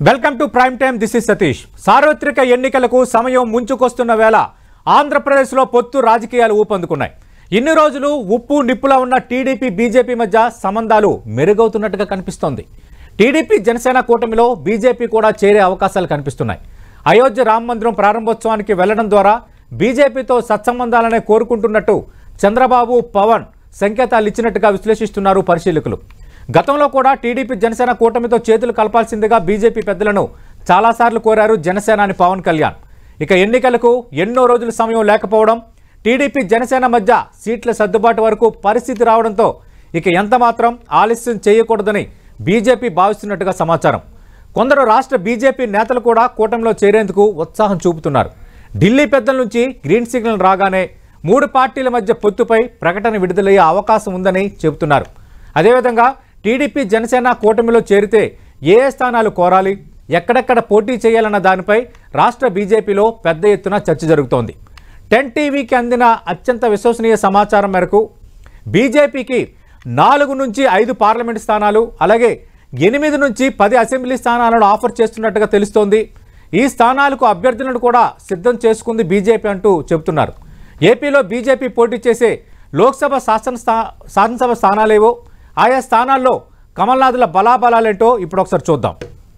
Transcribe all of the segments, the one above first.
Welcome to prime time this is Satish సార్వత్రిక ఎన్నికలకు సమయం ముంచుకొస్తున్న వేళ ఆంధ్రప్రదేశ్లో పొత్తు రాజకీయాలు ఊపందుకున్నాయి ఇన్ని రోజులు ఉప్పు నిప్పులా ఉన్న టీడీపీ బీజేపీ మధ్య సంబంధాలు మెరుగవుతున్నట్టుగా కనిపిస్తోంది టీడీపీ జనసేన కూటమిలో బీజేపీ కూడా చేరే అవకాశాలు కనిపిస్తున్నాయి అయోధ్య రామ మందిరం ప్రారంభోత్సవానికి వెళ్లడం ద్వారా బీజేపీతో సత్సంబంధాలనే కోరుకుంటున్నట్టు చంద్రబాబు పవన్ సంకేతాలు ఇచ్చినట్టుగా విశ్లేషిస్తున్నారు పరిశీలకులు గతంలో కూడా టీడీపీ జనసేన కూటమితో చేతులు కలపాల్సిందిగా బీజేపీ పెద్దలను చాలాసార్లు కోరారు జనసేనాని పవన్ కళ్యాణ్ ఇక ఎన్నికలకు ఎన్నో రోజుల సమయం లేకపోవడం టీడీపీ జనసేన మధ్య సీట్ల సర్దుబాటు వరకు పరిస్థితి రావడంతో ఇక ఎంత మాత్రం ఆలస్యం చేయకూడదని బీజేపీ భావిస్తున్నట్టుగా సమాచారం కొందరు రాష్ట్ర బీజేపీ నేతలు కూడా కూటమిలో చేరేందుకు ఉత్సాహం చూపుతున్నారు ఢిల్లీ పెద్దల నుంచి గ్రీన్ సిగ్నల్ రాగానే మూడు పార్టీల మధ్య పొత్తుపై ప్రకటన విడుదలయ్యే అవకాశం ఉందని చెబుతున్నారు అదేవిధంగా టీడీపీ జనసేన కూటమిలో చేరితే ఏ ఏ స్థానాలు కోరాలి ఎక్కడెక్కడ పోటీ చేయాలన్న దానిపై రాష్ట్ర బీజేపీలో పెద్ద ఎత్తున చర్చ జరుగుతోంది టెన్ టీవీకి అందిన అత్యంత విశ్వసనీయ సమాచారం మేరకు బీజేపీకి నాలుగు నుంచి ఐదు పార్లమెంట్ స్థానాలు అలాగే ఎనిమిది నుంచి పది అసెంబ్లీ స్థానాలను ఆఫర్ చేస్తున్నట్టుగా తెలుస్తోంది ఈ స్థానాలకు అభ్యర్థులను కూడా సిద్ధం చేసుకుంది బీజేపీ అంటూ చెబుతున్నారు ఏపీలో బీజేపీ పోటీ చేసే లోక్సభ శాసన స్థా శాసనసభ స్థానాలేవో ఆయా స్థానాల్లో కమల్నాథుల బలాబలాలేంటో ఇప్పుడు ఒకసారి చూద్దాం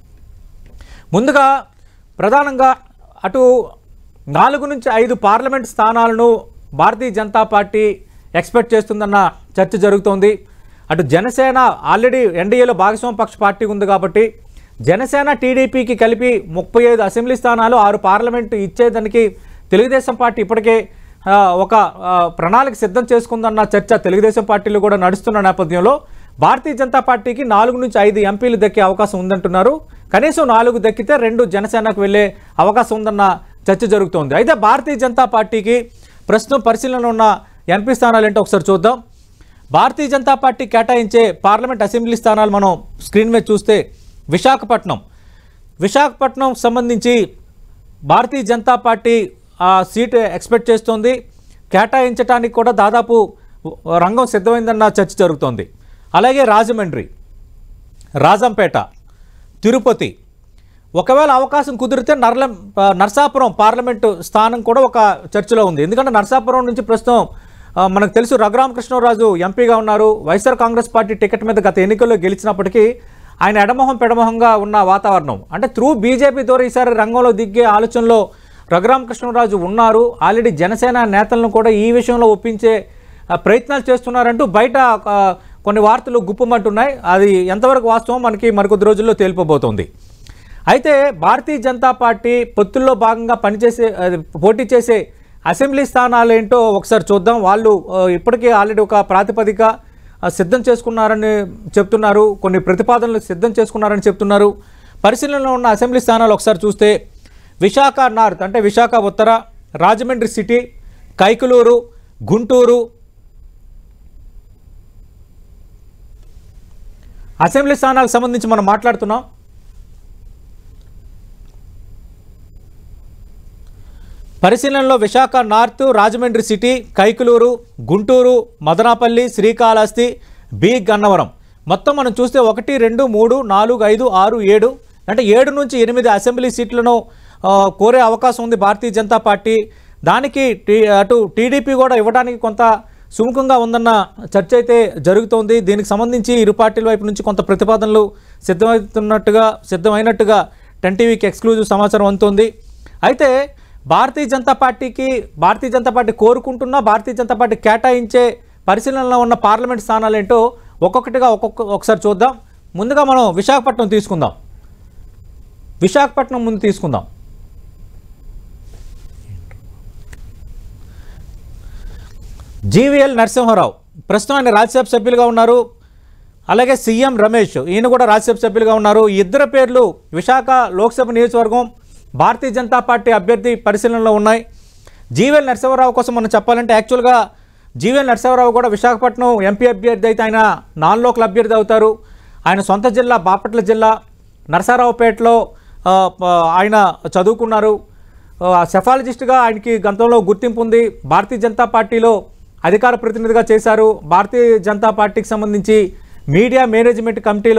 ముందుగా ప్రధానంగా అటు నాలుగు నుంచి ఐదు పార్లమెంట్ స్థానాలను భారతీయ జనతా పార్టీ ఎక్స్పెక్ట్ చేస్తుందన్న చర్చ జరుగుతోంది అటు జనసేన ఆల్రెడీ ఎన్డీఏలో భాగస్వామ్య పక్ష పార్టీ ఉంది కాబట్టి జనసేన టీడీపీకి కలిపి ముప్పై ఐదు అసెంబ్లీ స్థానాలు ఆరు పార్లమెంటు ఇచ్చేదానికి తెలుగుదేశం పార్టీ ఇప్పటికే ఆ, ఒక ఆ, ప్రణాళిక సిద్ధం చేసుకుందన్న చర్చ తెలుగుదేశం పార్టీలో కూడా నడుస్తున్న నేపథ్యంలో భారతీయ జనతా పార్టీకి నాలుగు నుంచి ఐదు ఎంపీలు దక్కే అవకాశం ఉందంటున్నారు కనీసం నాలుగు దక్కితే రెండు జనసేనకు వెళ్ళే అవకాశం ఉందన్న చర్చ జరుగుతోంది అయితే భారతీయ జనతా పార్టీకి ప్రస్తుతం పరిశీలన ఉన్న ఎంపీ స్థానాలు ఏంటో ఒకసారి చూద్దాం భారతీయ జనతా పార్టీ కేటాయించే పార్లమెంట్ అసెంబ్లీ స్థానాలు మనం స్క్రీన్ మీద చూస్తే విశాఖపట్నం విశాఖపట్నం సంబంధించి భారతీయ జనతా పార్టీ ఆ సీట్ ఎక్స్పెక్ట్ చేస్తోంది కేటాయించడానికి కూడా దాదాపు రంగం సిద్ధమైందన్న చర్చ జరుగుతోంది అలాగే రాజమండ్రి రాజంపేట తిరుపతి ఒకవేళ అవకాశం కుదిరితే నర్లం ఆ, నర్సాపురం పార్లమెంటు స్థానం కూడా ఒక చర్చలో ఉంది ఎందుకంటే నర్సాపురం నుంచి ప్రస్తుతం ఆ, మనకు తెలుసు రఘురామకృష్ణరాజు ఎంపీగా ఉన్నారు వైఎస్ఆర్ కాంగ్రెస్ పార్టీ టికెట్ మీద గత ఎన్నికల్లో గెలిచినప్పటికీ ఆయన ఎడమొహం పెడమొహంగా ఉన్న వాతావరణం అంటే త్రూ బీజేపీ ద్వారా ఈసారి రంగంలో దిగే ఆలోచనలో రఘురామకృష్ణరాజు ఉన్నారు ఆల్రెడీ జనసేన నేతలను కూడా ఈ విషయంలో ఒప్పించే ఆ, ప్రయత్నాలు చేస్తున్నారంటూ బయట ఆ, కొన్ని వార్తలు గుప్పమంటున్నాయి అది ఎంతవరకు వాస్తవం మనకి మరికొద్ది రోజుల్లో తేలిపోబోతోంది అయితే భారతీయ జనతా పార్టీ పొత్తుల్లో భాగంగా పనిచేసే అది, పోటీ చేసే అసెంబ్లీ స్థానాలు ఏంటో ఒకసారి చూద్దాం వాళ్ళు ఆ, ఇప్పటికే ఆల్రెడీ ఒక ప్రాతిపదిక ఆ, సిద్ధం చేసుకున్నారని చెప్తున్నారు కొన్ని ప్రతిపాదనలు సిద్ధం చేసుకున్నారని చెప్తున్నారు పరిశీలనలో ఉన్న అసెంబ్లీ స్థానాలు ఒకసారి చూస్తే విశాఖ నార్త్ అంటే విశాఖ ఉత్తర రాజమండ్రి సిటీ కైకులూరు గుంటూరు అసెంబ్లీ స్థానాలకు సంబంధించి మనం మాట్లాడుతున్నాం పరిశీలనలో Visakha north Rajahmundry city Kaikaluru Guntur Madanapalle Srikalahasti B Gannavaram మొత్తం మనం చూస్తే ఒకటి రెండు మూడు నాలుగు ఐదు ఆరు ఏడు అంటే ఏడు నుంచి ఎనిమిది అసెంబ్లీ సీట్లను ఆ, కోరే అవకాశం ఉంది భారతీయ జనతా పార్టీ దానికి టీ అటు టీడీపీ కూడా ఇవ్వడానికి కొంత సుముఖంగా ఉందన్న చర్చ అయితే జరుగుతోంది దీనికి సంబంధించి ఇరు పార్టీల వైపు నుంచి కొంత ప్రతిపాదనలు సిద్ధమవుతున్నట్టుగా సిద్ధమైనట్టుగా టెన్ టీవీకి ఎక్స్క్లూజివ్ సమాచారం అందుతోంది అయితే భారతీయ జనతా పార్టీకి భారతీయ జనతా పార్టీ కోరుకుంటున్న భారతీయ జనతా పార్టీ కేటాయించే పరిశీలనలో ఉన్న పార్లమెంట్ స్థానాలు ఏంటో ఒక్కొక్కటిగా ఒక్కొక్క ఒకసారి చూద్దాం ముందుగా మనం విశాఖపట్నం తీసుకుందాం విశాఖపట్నం ముందు తీసుకుందాం జీవీఎల్ నరసింహారావు ప్రస్తుతం ఆయన రాజ్యసభ సభ్యులుగా ఉన్నారు అలాగే సీఎం రమేష్ ఈయన కూడా రాజ్యసభ సభ్యులుగా ఉన్నారు ఈ ఇద్దరు పేర్లు విశాఖ లోక్సభ నియోజకవర్గం భారతీయ జనతా పార్టీ అభ్యర్థి పరిశీలనలో ఉన్నాయి జీవీఎల్ నరసింహారావు కోసం మనం చెప్పాలంటే యాక్చువల్గా జీవీఎల్ నరసింహారావు కూడా విశాఖపట్నం ఎంపీ అభ్యర్థి అయితే ఆయన నాన్ లోకల్ అభ్యర్థి అవుతారు ఆయన సొంత జిల్లా బాపట్ల జిల్లా నరసరావుపేటలో ఆ, ప- ఆయన చదువుకున్నారు ఆ, సెఫాలజిస్ట్గా ఆయనకి గతంలో గుర్తింపు ఉంది భారతీయ జనతా పార్టీలో అధికార ప్రతినిధిగా చేశారు భారతీయ జనతా పార్టీకి సంబంధించి మీడియా మేనేజ్మెంట్ కమిటీలో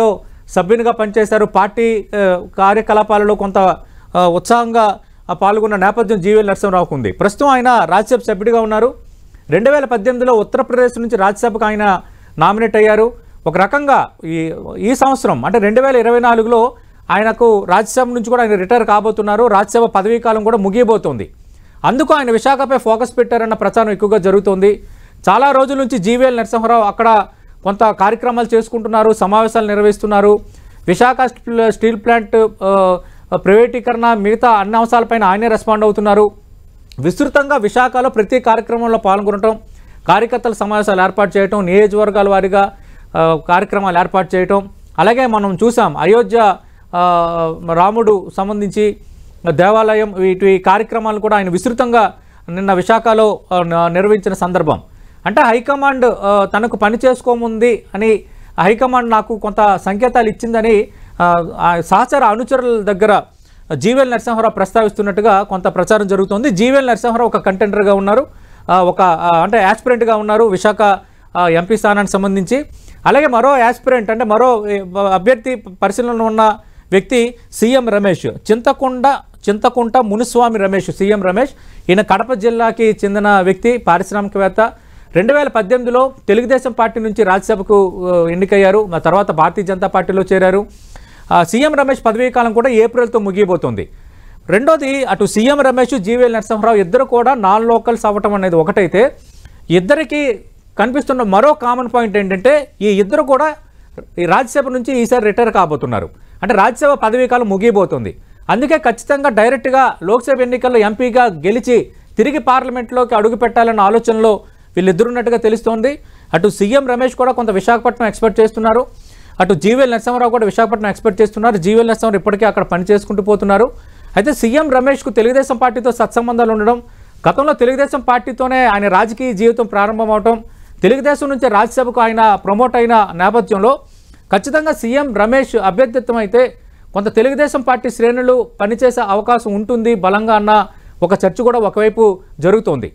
సభ్యునిగా పనిచేశారు పార్టీ ఆ, కార్యకలాపాలలో కొంత ఆ, ఉత్సాహంగా ఆ, పాల్గొన్న నేపథ్యం జీవీఎల్ నరసింహరావుకు ఉంది ప్రస్తుతం ఆయన రాజ్యసభ సభ్యుడిగా ఉన్నారు రెండు వేల పద్దెనిమిదిలో ఉత్తరప్రదేశ్ నుంచి రాజ్యసభకు ఆయన నామినేట్ అయ్యారు ఒక రకంగా ఈ ఈ సంవత్సరం అంటే రెండు వేల ఇరవై నాలుగులో ఆయనకు రాజ్యసభ నుంచి కూడా ఆయన రిటైర్ కాబోతున్నారు రాజ్యసభ పదవీ కాలం కూడా ముగియబోతోంది అందుకు ఆయన విశాఖపై ఫోకస్ పెట్టారన్న ప్రచారం ఎక్కువగా జరుగుతోంది చాలా రోజుల నుంచి జీవీఎల్ నరసింహారావు అక్కడ కొంత కార్యక్రమాలు చేసుకుంటున్నారు సమావేశాలు నిర్వహిస్తున్నారు విశాఖ స్టీల్- స్టీల్ ప్లాంట్ ఆ, ప్రైవేటీకరణ మిగతా అన్ని అంశాలపైన ఆయనే రెస్పాండ్ అవుతున్నారు విస్తృతంగా విశాఖలో ప్రతి కార్యక్రమంలో పాల్గొనటం కార్యకర్తల సమావేశాలు ఏర్పాటు చేయటం నియోజకవర్గాల వారీగా ఆ, కార్యక్రమాలు ఏర్పాటు చేయటం అలాగే మనం చూసాం అయోధ్య ఆ, రాముడు సంబంధించి దేవాలయం వీటి కార్యక్రమాలు కూడా ఆయన విస్తృతంగా నిన్న విశాఖలో ఆ, న- నిర్వహించిన సందర్భం అంటే హైకమాండ్ ఆ, తనకు పని చేసుకోముంది అని హైకమాండ్ నాకు కొంత సంకేతాలు ఇచ్చిందని ఆ, ఆ సహచర అనుచరుల దగ్గర జీవీఎల్ నరసింహారావు ప్రస్తావిస్తున్నట్టుగా కొంత ప్రచారం జరుగుతోంది జీవీఎల్ నరసింహారావు ఒక కంటెండర్గా ఉన్నారు ఆ, ఒక ఆ, అంటే యాస్పిరెంట్గా ఉన్నారు విశాఖ ఆ, ఎంపీ స్థానానికి సంబంధించి అలాగే మరో యాస్పిరెంట్ అంటే మరో ఏ, అభ్యర్థి పరిశీలనలో ఉన్న వ్యక్తి సీఎం రమేష్ చింతకుండ చింతకుంట మునుస్వామి రమేష్ సీఎం రమేష్ ఈయన కడప జిల్లాకి చెందిన వ్యక్తి పారిశ్రామికవేత్త రెండు వేల పద్దెనిమిదిలో తెలుగుదేశం పార్టీ నుంచి రాజ్యసభకు ఆ, ఎన్నికయ్యారు ఆ తర్వాత భారతీయ జనతా పార్టీలో చేరారు ఆ, సీఎం రమేష్ పదవీ కాలం కూడా ఏప్రిల్తో ముగియబోతోంది రెండోది అటు సీఎం రమేష్ జీవీఎల్ నరసింహరావు ఇద్దరు కూడా నాన్ లోకల్స్ అవ్వటం అనేది ఒకటైతే ఇద్దరికి కనిపిస్తున్న మరో కామన్ పాయింట్ ఏంటంటే ఈ ఇద్దరు కూడా ఈ రాజ్యసభ నుంచి ఈసారి రిటైర్ కాబోతున్నారు అంటే రాజ్యసభ పదవీ కాలం ముగియబోతుంది అందుకే ఖచ్చితంగా డైరెక్ట్గా లోక్సభ ఎన్నికల్లో ఎంపీగా గెలిచి తిరిగి పార్లమెంట్లోకి అడుగు పెట్టాలన్న ఆలోచనలో వీళ్ళిద్దరున్నట్టుగా తెలుస్తోంది అటు సీఎం రమేష్ కూడా కొంత విశాఖపట్నం ఎక్స్పెక్ట్ చేస్తున్నారు అటు జీవీఎల్ నరసింహారావు కూడా విశాఖపట్నం ఎక్స్పెక్ట్ చేస్తున్నారు జీవీఎల్ నరసింహారావు ఇప్పటికే అక్కడ పని చేసుకుంటూ పోతున్నారు అయితే సీఎం రమేష్కు తెలుగుదేశం పార్టీతో సత్సంబంధాలు ఉండడం గతంలో తెలుగుదేశం పార్టీతోనే ఆయన రాజకీయ జీవితం ప్రారంభమవటం తెలుగుదేశం నుంచి రాజ్యసభకు ఆయన ప్రమోట్ అయిన నేపథ్యంలో ఖచ్చితంగా సీఎం రమేష్ అభ్యర్థిత్వం అయితే కొంత తెలుగుదేశం పార్టీ శ్రేణులు పనిచేసే అవకాశం ఉంటుంది బలంగా అన్న ఒక చర్చ కూడా ఒకవైపు జరుగుతోంది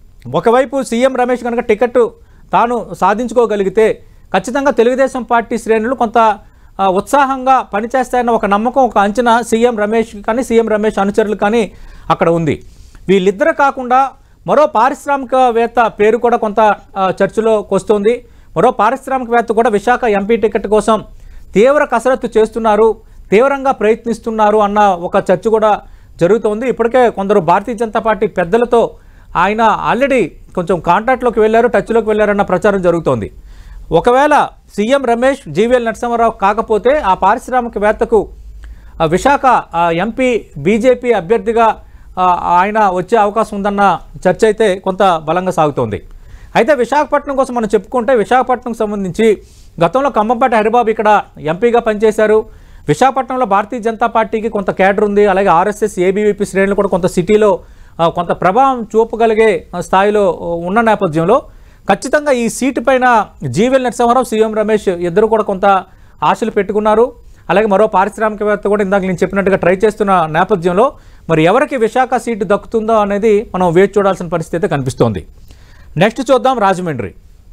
ఒకవైపు సీఎం రమేష్ కనుక టికెట్ తాను సాధించుకోగలిగితే ఖచ్చితంగా తెలుగుదేశం పార్టీ శ్రేణులు కొంత ఆ, ఉత్సాహంగా పనిచేస్తాయన్న ఒక నమ్మకం ఒక అంచనా సీఎం రమేష్ కానీ సీఎం రమేష్ అనుచరులు కానీ అక్కడ ఉంది వీళ్ళిద్దరు కాకుండా మరో పారిశ్రామికవేత్త పేరు కూడా కొంత ఆ, చర్చలోకి వస్తుంది మరో పారిశ్రామికవేత్త కూడా విశాఖ ఎంపీ టికెట్ కోసం తీవ్ర కసరత్తు చేస్తున్నారు తీవ్రంగా ప్రయత్నిస్తున్నారు అన్న ఒక చర్చ కూడా జరుగుతోంది ఇప్పటికే కొందరు భారతీయ జనతా పార్టీ పెద్దలతో ఆయన ఆల్రెడీ కొంచెం కాంటాక్ట్లోకి వెళ్ళారు టచ్లోకి వెళ్ళారన్న ప్రచారం జరుగుతోంది ఒకవేళ సీఎం రమేష్ జీవీఎల్ నరసింహారావు కాకపోతే ఆ పారిశ్రామికవేత్తకు ఆ విశాఖ ఆ ఎంపీ బీజేపీ అభ్యర్థిగా ఆ, ఆయన వచ్చే అవకాశం ఉందన్న చర్చ అయితే కొంత బలంగా సాగుతోంది అయితే విశాఖపట్నం కోసం మనం చెప్పుకుంటే విశాఖపట్నంకు సంబంధించి గతంలో ఖమ్మంపాటి హరిబాబు ఇక్కడ ఎంపీగా పనిచేశారు విశాఖపట్నంలో భారతీయ జనతా పార్టీకి కొంత కేడర్ ఉంది అలాగే ఆర్ఎస్ఎస్ ఏబీవీపీ శ్రేణులు కూడా కొంత సిటీలో ఆ, కొంత ప్రభావం చూపగలిగే ఆ, స్థాయిలో ఉన్న నేపథ్యంలో ఖచ్చితంగా ఈ సీటు పైన జీవీఎల్ నరసింహారావు సీఎం రమేష్ ఇద్దరు కూడా కొంత ఆశలు పెట్టుకున్నారు అలాగే మరో పారిశ్రామికవేత్త కూడా ఇందాక నేను చెప్పినట్టుగా ట్రై చేస్తున్న నేపథ్యంలో మరి ఎవరికి విశాఖ సీటు దక్కుతుందో అనేది మనం వేచి చూడాల్సిన పరిస్థితి అయితే కనిపిస్తోంది నెక్స్ట్ చూద్దాం రాజమండ్రి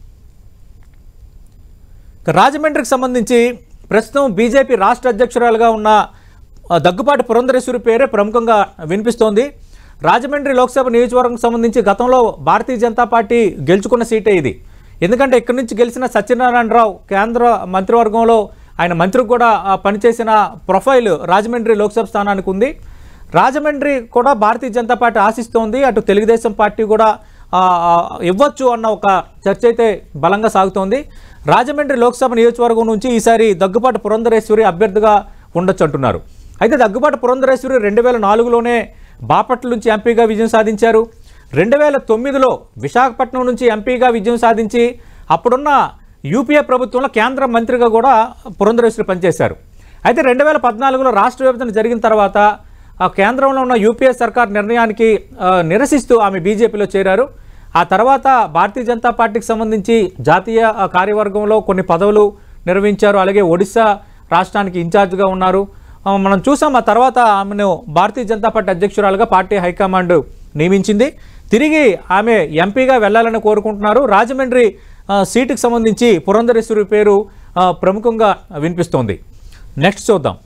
ఇక రాజమండ్రికి సంబంధించి ప్రస్తుతం బీజేపీ రాష్ట్ర అధ్యక్షురాలుగా ఉన్న ఆ, దగ్గుపాటి పురంధరేశ్వరి పేరే ప్రముఖంగా వినిపిస్తోంది రాజమండ్రి లోక్సభ నియోజకవర్గం సంబంధించి గతంలో భారతీయ జనతా పార్టీ గెలుచుకున్న సీటే ఇది ఎందుకంటే ఇక్కడి నుంచి గెలిచిన సత్యనారాయణరావు కేంద్ర మంత్రివర్గంలో ఆయన మంత్రికి కూడా ఆ, పనిచేసిన ప్రొఫైల్ రాజమండ్రి లోక్సభ స్థానానికి ఉంది రాజమండ్రి కూడా భారతీయ జనతా పార్టీ ఆశిస్తోంది అటు తెలుగుదేశం పార్టీ కూడా ఆ, ఆ, ఇవ్వచ్చు అన్న ఒక చర్చ అయితే బలంగా సాగుతోంది రాజమండ్రి లోక్సభ నియోజకవర్గం నుంచి ఈసారి దగ్గుపాటి పురంధరేశ్వరి అభ్యర్థిగా ఉండొచ్చు అంటున్నారు అయితే దగ్గుపాటి పురంధరేశ్వరి రెండు వేల నాలుగులోనే బాపట్ల నుంచి ఎంపీగా విజయం సాధించారు రెండు వేల తొమ్మిదిలో విశాఖపట్నం నుంచి ఎంపీగా విజయం సాధించి అప్పుడున్న యూపీఏ ప్రభుత్వంలో కేంద్ర మంత్రిగా కూడా పురంధరేశ్వరి పనిచేశారు అయితే రెండు వేల పద్నాలుగులో రాష్ట్ర విభజన జరిగిన తర్వాత ఆ కేంద్రంలో ఉన్న యూపీఏ సర్కార్ నిర్ణయానికి ఆ, నిరసిస్తూ ఆమె బీజేపీలో చేరారు ఆ తర్వాత భారతీయ జనతా పార్టీకి సంబంధించి జాతీయ ఆ, కార్యవర్గంలో కొన్ని పదవులు నిర్వహించారు అలాగే ఒడిశా రాష్ట్రానికి ఇన్ఛార్జ్గా ఉన్నారు ఆ, మనం చూసాం ఆ తర్వాత ఆమెను భారతీయ జనతా పార్టీ అధ్యక్షురాలుగా పార్టీ హైకమాండ్ నియమించింది తిరిగి ఆమె ఎంపీగా వెళ్ళాలని కోరుకుంటున్నారు రాజమండ్రి ఆ, సీటుకు సంబంధించి పురంధరేశ్వరి పేరు ఆ, ప్రముఖంగా వినిపిస్తోంది నెక్స్ట్ చూద్దాం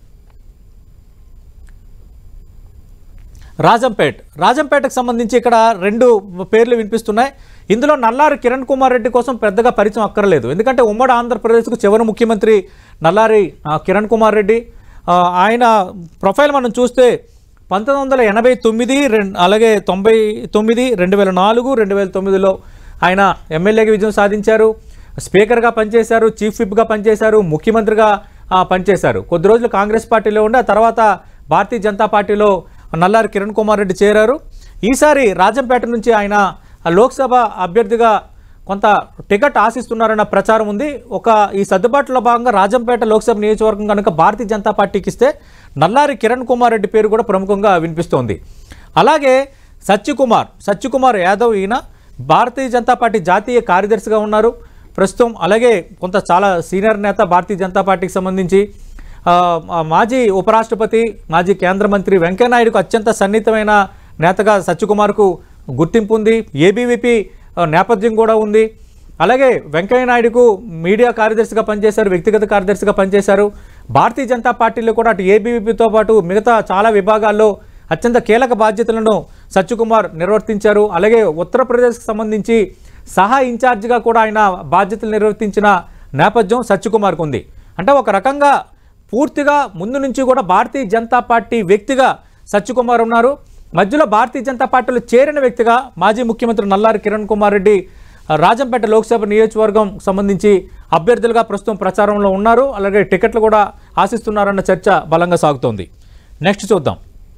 రాజంపేట్ రాజంపేటకు సంబంధించి ఇక్కడ రెండు పేర్లు వినిపిస్తున్నాయి ఇందులో నల్లారి కిరణ్ కుమార్ రెడ్డి కోసం పెద్దగా పరిచయం అక్కర్లేదు ఎందుకంటే ఉమ్మడి ఆంధ్రప్రదేశ్కు చివరి ముఖ్యమంత్రి నల్లారి ఆ, కిరణ్ కుమార్ రెడ్డి ఆ, ఆయన ప్రొఫైల్ మనం చూస్తే పంతొమ్మిది వందల ఎనభై తొమ్మిది రెండు అలాగే తొంభై తొమ్మిది రెండు వేల నాలుగు రెండు వేల తొమ్మిదిలో ఆయన ఎమ్మెల్యేగా విజయం సాధించారు స్పీకర్గా పనిచేశారు చీఫ్ విప్గా పనిచేశారు ముఖ్యమంత్రిగా ఆ, పనిచేశారు కొద్ది రోజులు కాంగ్రెస్ పార్టీలో ఉండి ఆ తర్వాత భారతీయ జనతా పార్టీలో నల్లారి కిరణ్ కుమార్ రెడ్డి చేరారు ఈసారి రాజంపేట నుంచి ఆయన లోక్సభ అభ్యర్థిగా కొంత టికెట్ ఆశిస్తున్నారన్న ప్రచారం ఉంది ఒక ఈ సర్దుబాటులో భాగంగా రాజంపేట లోక్సభ నియోజకవర్గం కనుక భారతీయ జనతా పార్టీకి ఇస్తే నల్లారి కిరణ్ కుమార్ రెడ్డి పేరు కూడా ప్రముఖంగా వినిపిస్తోంది అలాగే సత్యకుమార్ సత్యకుమార్ యాదవ్ ఈయన భారతీయ జనతా పార్టీ జాతీయ కార్యదర్శిగా ఉన్నారు ప్రస్తుతం అలాగే కొంత చాలా సీనియర్ నేత భారతీయ జనతా పార్టీకి సంబంధించి ఆ, ఆ, మాజీ ఉపరాష్ట్రపతి మాజీ కేంద్ర మంత్రి వెంకయ్యనాయుడుకు అత్యంత సన్నిహితమైన నేతగా సత్యకుమార్కు గుర్తింపు ఉంది ఏబీవీపీ ఆ, నేపథ్యం కూడా ఉంది అలాగే వెంకయ్యనాయుడుకు మీడియా కార్యదర్శిగా పనిచేశారు వ్యక్తిగత కార్యదర్శిగా పనిచేశారు భారతీయ జనతా పార్టీలో కూడా అటు ఏబీవీపీతో పాటు మిగతా చాలా విభాగాల్లో అత్యంత కీలక బాధ్యతలను సత్యకుమార్ నిర్వర్తించారు అలాగే ఉత్తరప్రదేశ్కి సంబంధించి సహా ఇన్ఛార్జిగా కూడా ఆయన బాధ్యతలు నిర్వర్తించిన నేపథ్యం సత్యకుమార్కు ఉంది అంటే ఒక రకంగా పూర్తిగా ముందు నుంచి కూడా భారతీయ జనతా పార్టీ వ్యక్తిగా సత్యకుమార్ ఉన్నారు మధ్యలో భారతీయ జనతా పార్టీలో చేరిన వ్యక్తిగా మాజీ ముఖ్యమంత్రి నల్లారి కిరణ్ కుమార్ రెడ్డి ఆ, రాజంపేట లోక్సభ నియోజకవర్గం సంబంధించి అభ్యర్థులుగా ప్రస్తుతం ప్రచారంలో ఉన్నారు అలాగే టికెట్లు కూడా ఆశిస్తున్నారన్న చర్చ బలంగా సాగుతోంది నెక్స్ట్ చూద్దాం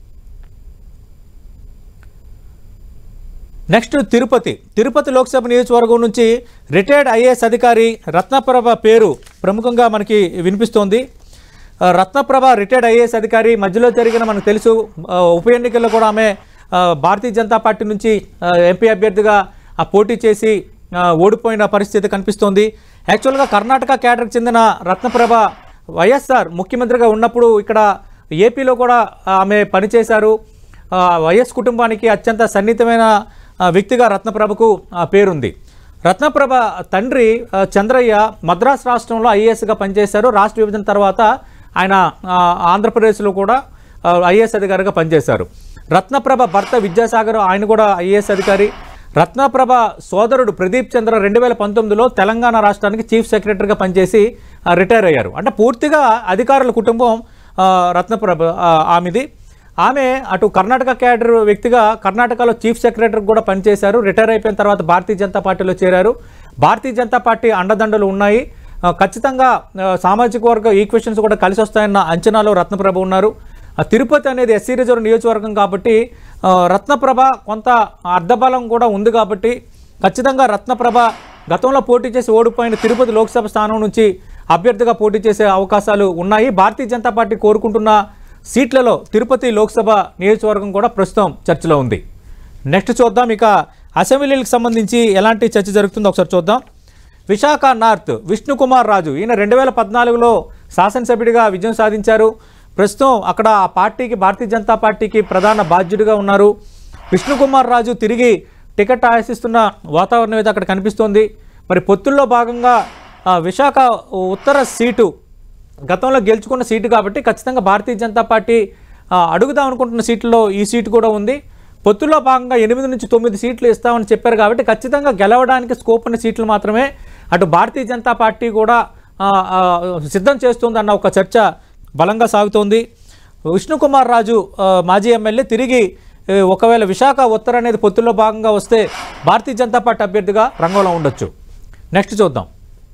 నెక్స్ట్ తిరుపతి తిరుపతి లోక్సభ నియోజకవర్గం నుంచి రిటైర్డ్ ఐఏఎస్ అధికారి రత్నప్రభ పేరు ప్రముఖంగా మనకి వినిపిస్తోంది ఆ, రత్నప్రభ రిటైర్డ్ ఐఏఎస్ అధికారి మధ్యలో జరిగిన మనకు తెలుసు ఆ, ఉప ఎన్నికల్లో కూడా ఆమె ఆ, భారతీయ జనతా పార్టీ నుంచి ఆ, ఎంపీ అభ్యర్థిగా ఆ, పోటీ చేసి ఆ, ఓడిపోయిన పరిస్థితి కనిపిస్తోంది యాక్చువల్గా కర్ణాటక కేడర్కి చెందిన రత్నప్రభ వైఎస్ఆర్ ముఖ్యమంత్రిగా ఉన్నప్పుడు ఇక్కడ ఏపీలో కూడా ఆమె పనిచేశారు ఆ, వైఎస్ కుటుంబానికి అత్యంత సన్నిహితమైన ఆ, వ్యక్తిగా రత్నప్రభకు ఆ, పేరుంది రత్నప్రభ తండ్రి ఆ, చంద్రయ్య మద్రాస్ రాష్ట్రంలో ఐఏఎస్గా పనిచేశారు రాష్ట్ర విభజన తర్వాత ఆయన ఆ, ఆంధ్రప్రదేశ్లో కూడా ఐఏఎస్ అధికారిగా పనిచేశారు రత్నప్రభ భర్త విద్యాసాగర్ ఆయన కూడా ఐఏఎస్ అధికారి రత్నప్రభ సోదరుడు ప్రదీప్ చంద్ర రెండు వేల పంతొమ్మిదిలో తెలంగాణ రాష్ట్రానికి చీఫ్ సెక్రటరీగా పనిచేసి ఆ, రిటైర్ అయ్యారు అంటే పూర్తిగా అధికారుల కుటుంబం ఆ, రత్నప్రభ ఆ, ఆమెది ఆమె అటు కర్ణాటక క్యాడర్ వ్యక్తిగా కర్ణాటకలో చీఫ్ సెక్రటరీ కూడా పనిచేశారు రిటైర్ అయిపోయిన తర్వాత భారతీయ జనతా పార్టీలో చేరారు భారతీయ జనతా పార్టీ అండదండలు ఉన్నాయి ఆ, ఖచ్చితంగా ఆ, సామాజిక వర్గ ఈక్వేషన్స్ కూడా కలిసి వస్తాయన్న అంచనాలో రత్నప్రభ ఉన్నారు ఆ, తిరుపతి అనేది ఎస్సీ రిజర్వ్ నియోజకవర్గం కాబట్టి ఆ, రత్నప్రభ కొంత అర్ధబలం కూడా ఉంది కాబట్టి ఖచ్చితంగా రత్నప్రభ గతంలో పోటీ చేసి ఓడిపోయిన తిరుపతి లోక్సభ స్థానం నుంచి అభ్యర్థిగా పోటీ చేసే అవకాశాలు ఉన్నాయి భారతీయ జనతా పార్టీ కోరుకుంటున్న సీట్లలో తిరుపతి లోక్సభ నియోజకవర్గం కూడా ప్రస్తుతం చర్చలో ఉంది నెక్స్ట్ చూద్దాం ఇక అసెంబ్లీలకు సంబంధించి ఎలాంటి చర్చ జరుగుతుందో ఒకసారి చూద్దాం విశాఖ నార్త్ విష్ణుకుమార్ రాజు ఈయన రెండు వేల పద్నాలుగులో శాసనసభ్యుడిగా విజయం సాధించారు ప్రస్తుతం అక్కడ ఆ పార్టీకి భారతీయ జనతా పార్టీకి ప్రధాన బాధ్యుడిగా ఉన్నారు విష్ణుకుమార్ రాజు తిరిగి టికెట్ ఆశిస్తున్న వాతావరణం అయితే అక్కడ కనిపిస్తోంది మరి పొత్తుల్లో భాగంగా ఆ, విశాఖ ఉత్తర సీటు గతంలో గెలుచుకున్న సీటు కాబట్టి ఖచ్చితంగా భారతీయ జనతా పార్టీ ఆ, అడుగుదాం అనుకుంటున్న సీట్లలో ఈ సీటు కూడా ఉంది పొత్తుల్లో భాగంగా ఎనిమిది నుంచి తొమ్మిది సీట్లు ఇస్తామని చెప్పారు కాబట్టి ఖచ్చితంగా గెలవడానికి స్కోప్ ఉన్న సీట్లు మాత్రమే అటు భారతీయ జనతా పార్టీ కూడా ఆ, ఆ, సిద్ధం చేస్తుందన్న ఒక చర్చ బలంగా సాగుతోంది విష్ణుకుమార్ రాజు ఆ, మాజీ ఎమ్మెల్యే తిరిగి ఏ, ఒకవేళ విశాఖ ఉత్తర అనేది పొత్తుల్లో భాగంగా వస్తే భారతీయ జనతా పార్టీ అభ్యర్థిగా రంగంలో ఉండొచ్చు నెక్స్ట్ చూద్దాం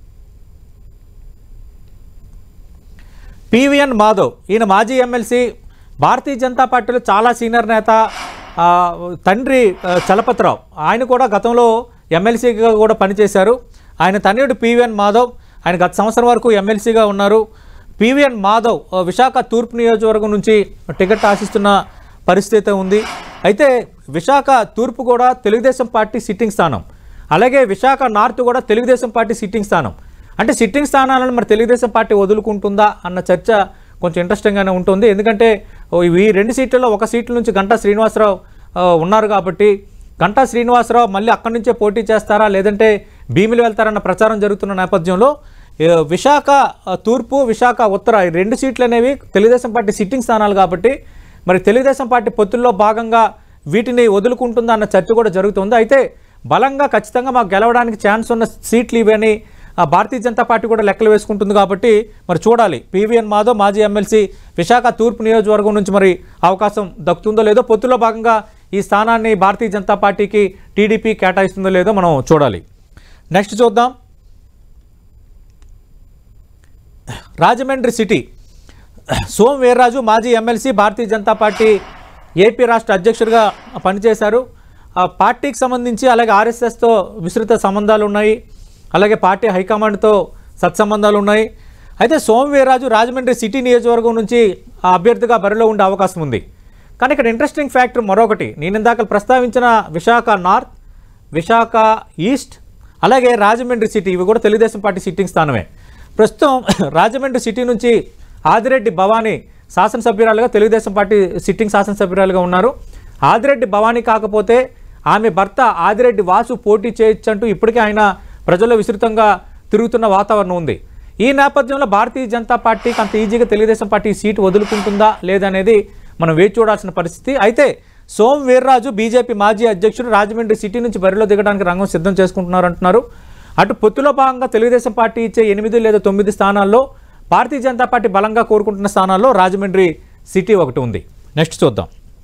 పివిఎన్ మాధవ్ ఈయన మాజీ ఎమ్మెల్సీ భారతీయ జనతా పార్టీలో చాలా సీనియర్ నేత ఆ, తండ్రి ఆ, చలపతిరావు ఆయన కూడా గతంలో ఎమ్మెల్సీగా కూడా పనిచేశారు ఆయన తనయుడు పివిఎన్ మాధవ్ ఆయన గత సంవత్సరం వరకు ఎమ్మెల్సీగా ఉన్నారు పివిఎన్ మాధవ్ ఆ, విశాఖ తూర్పు నియోజకవర్గం నుంచి టికెట్ ఆశిస్తున్న పరిస్థితి ఉంది అయితే విశాఖ తూర్పు కూడా తెలుగుదేశం పార్టీ సిట్టింగ్ స్థానం అలాగే విశాఖ నార్త్ కూడా తెలుగుదేశం పార్టీ సిట్టింగ్ స్థానం అంటే సిట్టింగ్ స్థానాలను మరి తెలుగుదేశం పార్టీ వదులుకుంటుందా అన్న చర్చ కొంచెం ఇంట్రెస్టింగ్గానే ఉంటుంది ఎందుకంటే ఓ ఈ రెండు సీట్లలో ఒక సీట్ల నుంచి గంటా శ్రీనివాసరావు ఆ, ఉన్నారు కాబట్టి గంటా శ్రీనివాసరావు మళ్ళీ అక్కడి నుంచే పోటీ చేస్తారా లేదంటే భీమిలి వెళ్తారన్న ప్రచారం జరుగుతున్న నేపథ్యంలో ఏ, విశాఖ ఆ, తూర్పు విశాఖ ఉత్తర ఈ రెండు సీట్లు అనేవి తెలుగుదేశం పార్టీ సిట్టింగ్ స్థానాలు కాబట్టి మరి తెలుగుదేశం పార్టీ పొత్తుల్లో భాగంగా వీటిని వదులుకుంటుందా అన్న చర్చ కూడా జరుగుతుంది అయితే బలంగా ఖచ్చితంగా మాకు గెలవడానికి ఛాన్స్ ఉన్న సీట్లు ఇవని ఆ భారతీయ జనతా పార్టీ కూడా లెక్కలు వేసుకుంటుంది కాబట్టి మరి చూడాలి పివిఎన్ మాధవ్ మాజీ ఎమ్మెల్సీ విశాఖ తూర్పు నియోజకవర్గం నుంచి మరి అవకాశం దక్కుతుందో లేదో పొత్తులో భాగంగా ఈ స్థానాన్ని భారతీయ జనతా పార్టీకి టీడీపీ కేటాయిస్తుందో లేదో మనం చూడాలి నెక్స్ట్ చూద్దాం రాజమండ్రి సిటీ సోమ్ వీర్రాజు మాజీ MLC Bharatiya Janata party AP రాష్ట్ర అధ్యక్షుడిగా పనిచేశారు ఆ పార్టీకి సంబంధించి అలాగే ఆర్ఎస్ఎస్తో విస్తృత సంబంధాలు ఉన్నాయి అలాగే పార్టీ హైకమాండ్తో సత్సంబంధాలు ఉన్నాయి అయితే సోమ్ వీర్రాజు రాజమండ్రి సిటీ నియోజకవర్గం నుంచి ఆ అభ్యర్థిగా బరిలో ఉండే అవకాశం ఉంది కానీ ఇక్కడ ఇంట్రెస్టింగ్ ఫ్యాక్టర్ మరొకటి నేను ఇందాక ప్రస్తావించిన విశాఖ నార్త్ విశాఖ ఈస్ట్ అలాగే రాజమండ్రి సిటీ ఇవి కూడా తెలుగుదేశం పార్టీ సిట్టింగ్ స్థానమే ప్రస్తుతం రాజమండ్రి సిటీ నుంచి ఆదిరెడ్డి భవానీ శాసనసభ్యురాలుగా తెలుగుదేశం పార్టీ సిట్టింగ్ శాసనసభ్యురాలుగా ఉన్నారు ఆదిరెడ్డి భవానీ కాకపోతే ఆమె భర్త ఆదిరెడ్డి వాసు పోటీ చేయొచ్చంటూ ఇప్పటికే ఆయన ప్రజల్లో విస్తృతంగా తిరుగుతున్న వాతావరణం ఉంది ఈ నేపథ్యంలో భారతీయ జనతా పార్టీకి అంత ఈజీగా తెలుగుదేశం పార్టీ సీటు వదులుకుంటుందా లేదనేది మనం వేచి చూడాల్సిన పరిస్థితి అయితే సోమ్ వీర్రాజు బీజేపీ మాజీ అధ్యక్షుడు రాజమండ్రి సిటీ నుంచి బరిలో దిగడానికి రంగం సిద్ధం చేసుకుంటున్నారు అంటున్నారు అటు పొత్తులో భాగంగా తెలుగుదేశం పార్టీ ఇచ్చే ఎనిమిది లేదా తొమ్మిది స్థానాల్లో భారతీయ జనతా పార్టీ బలంగా కోరుకుంటున్న స్థానాల్లో రాజమండ్రి సిటీ ఒకటి ఉంది నెక్స్ట్ చూద్దాం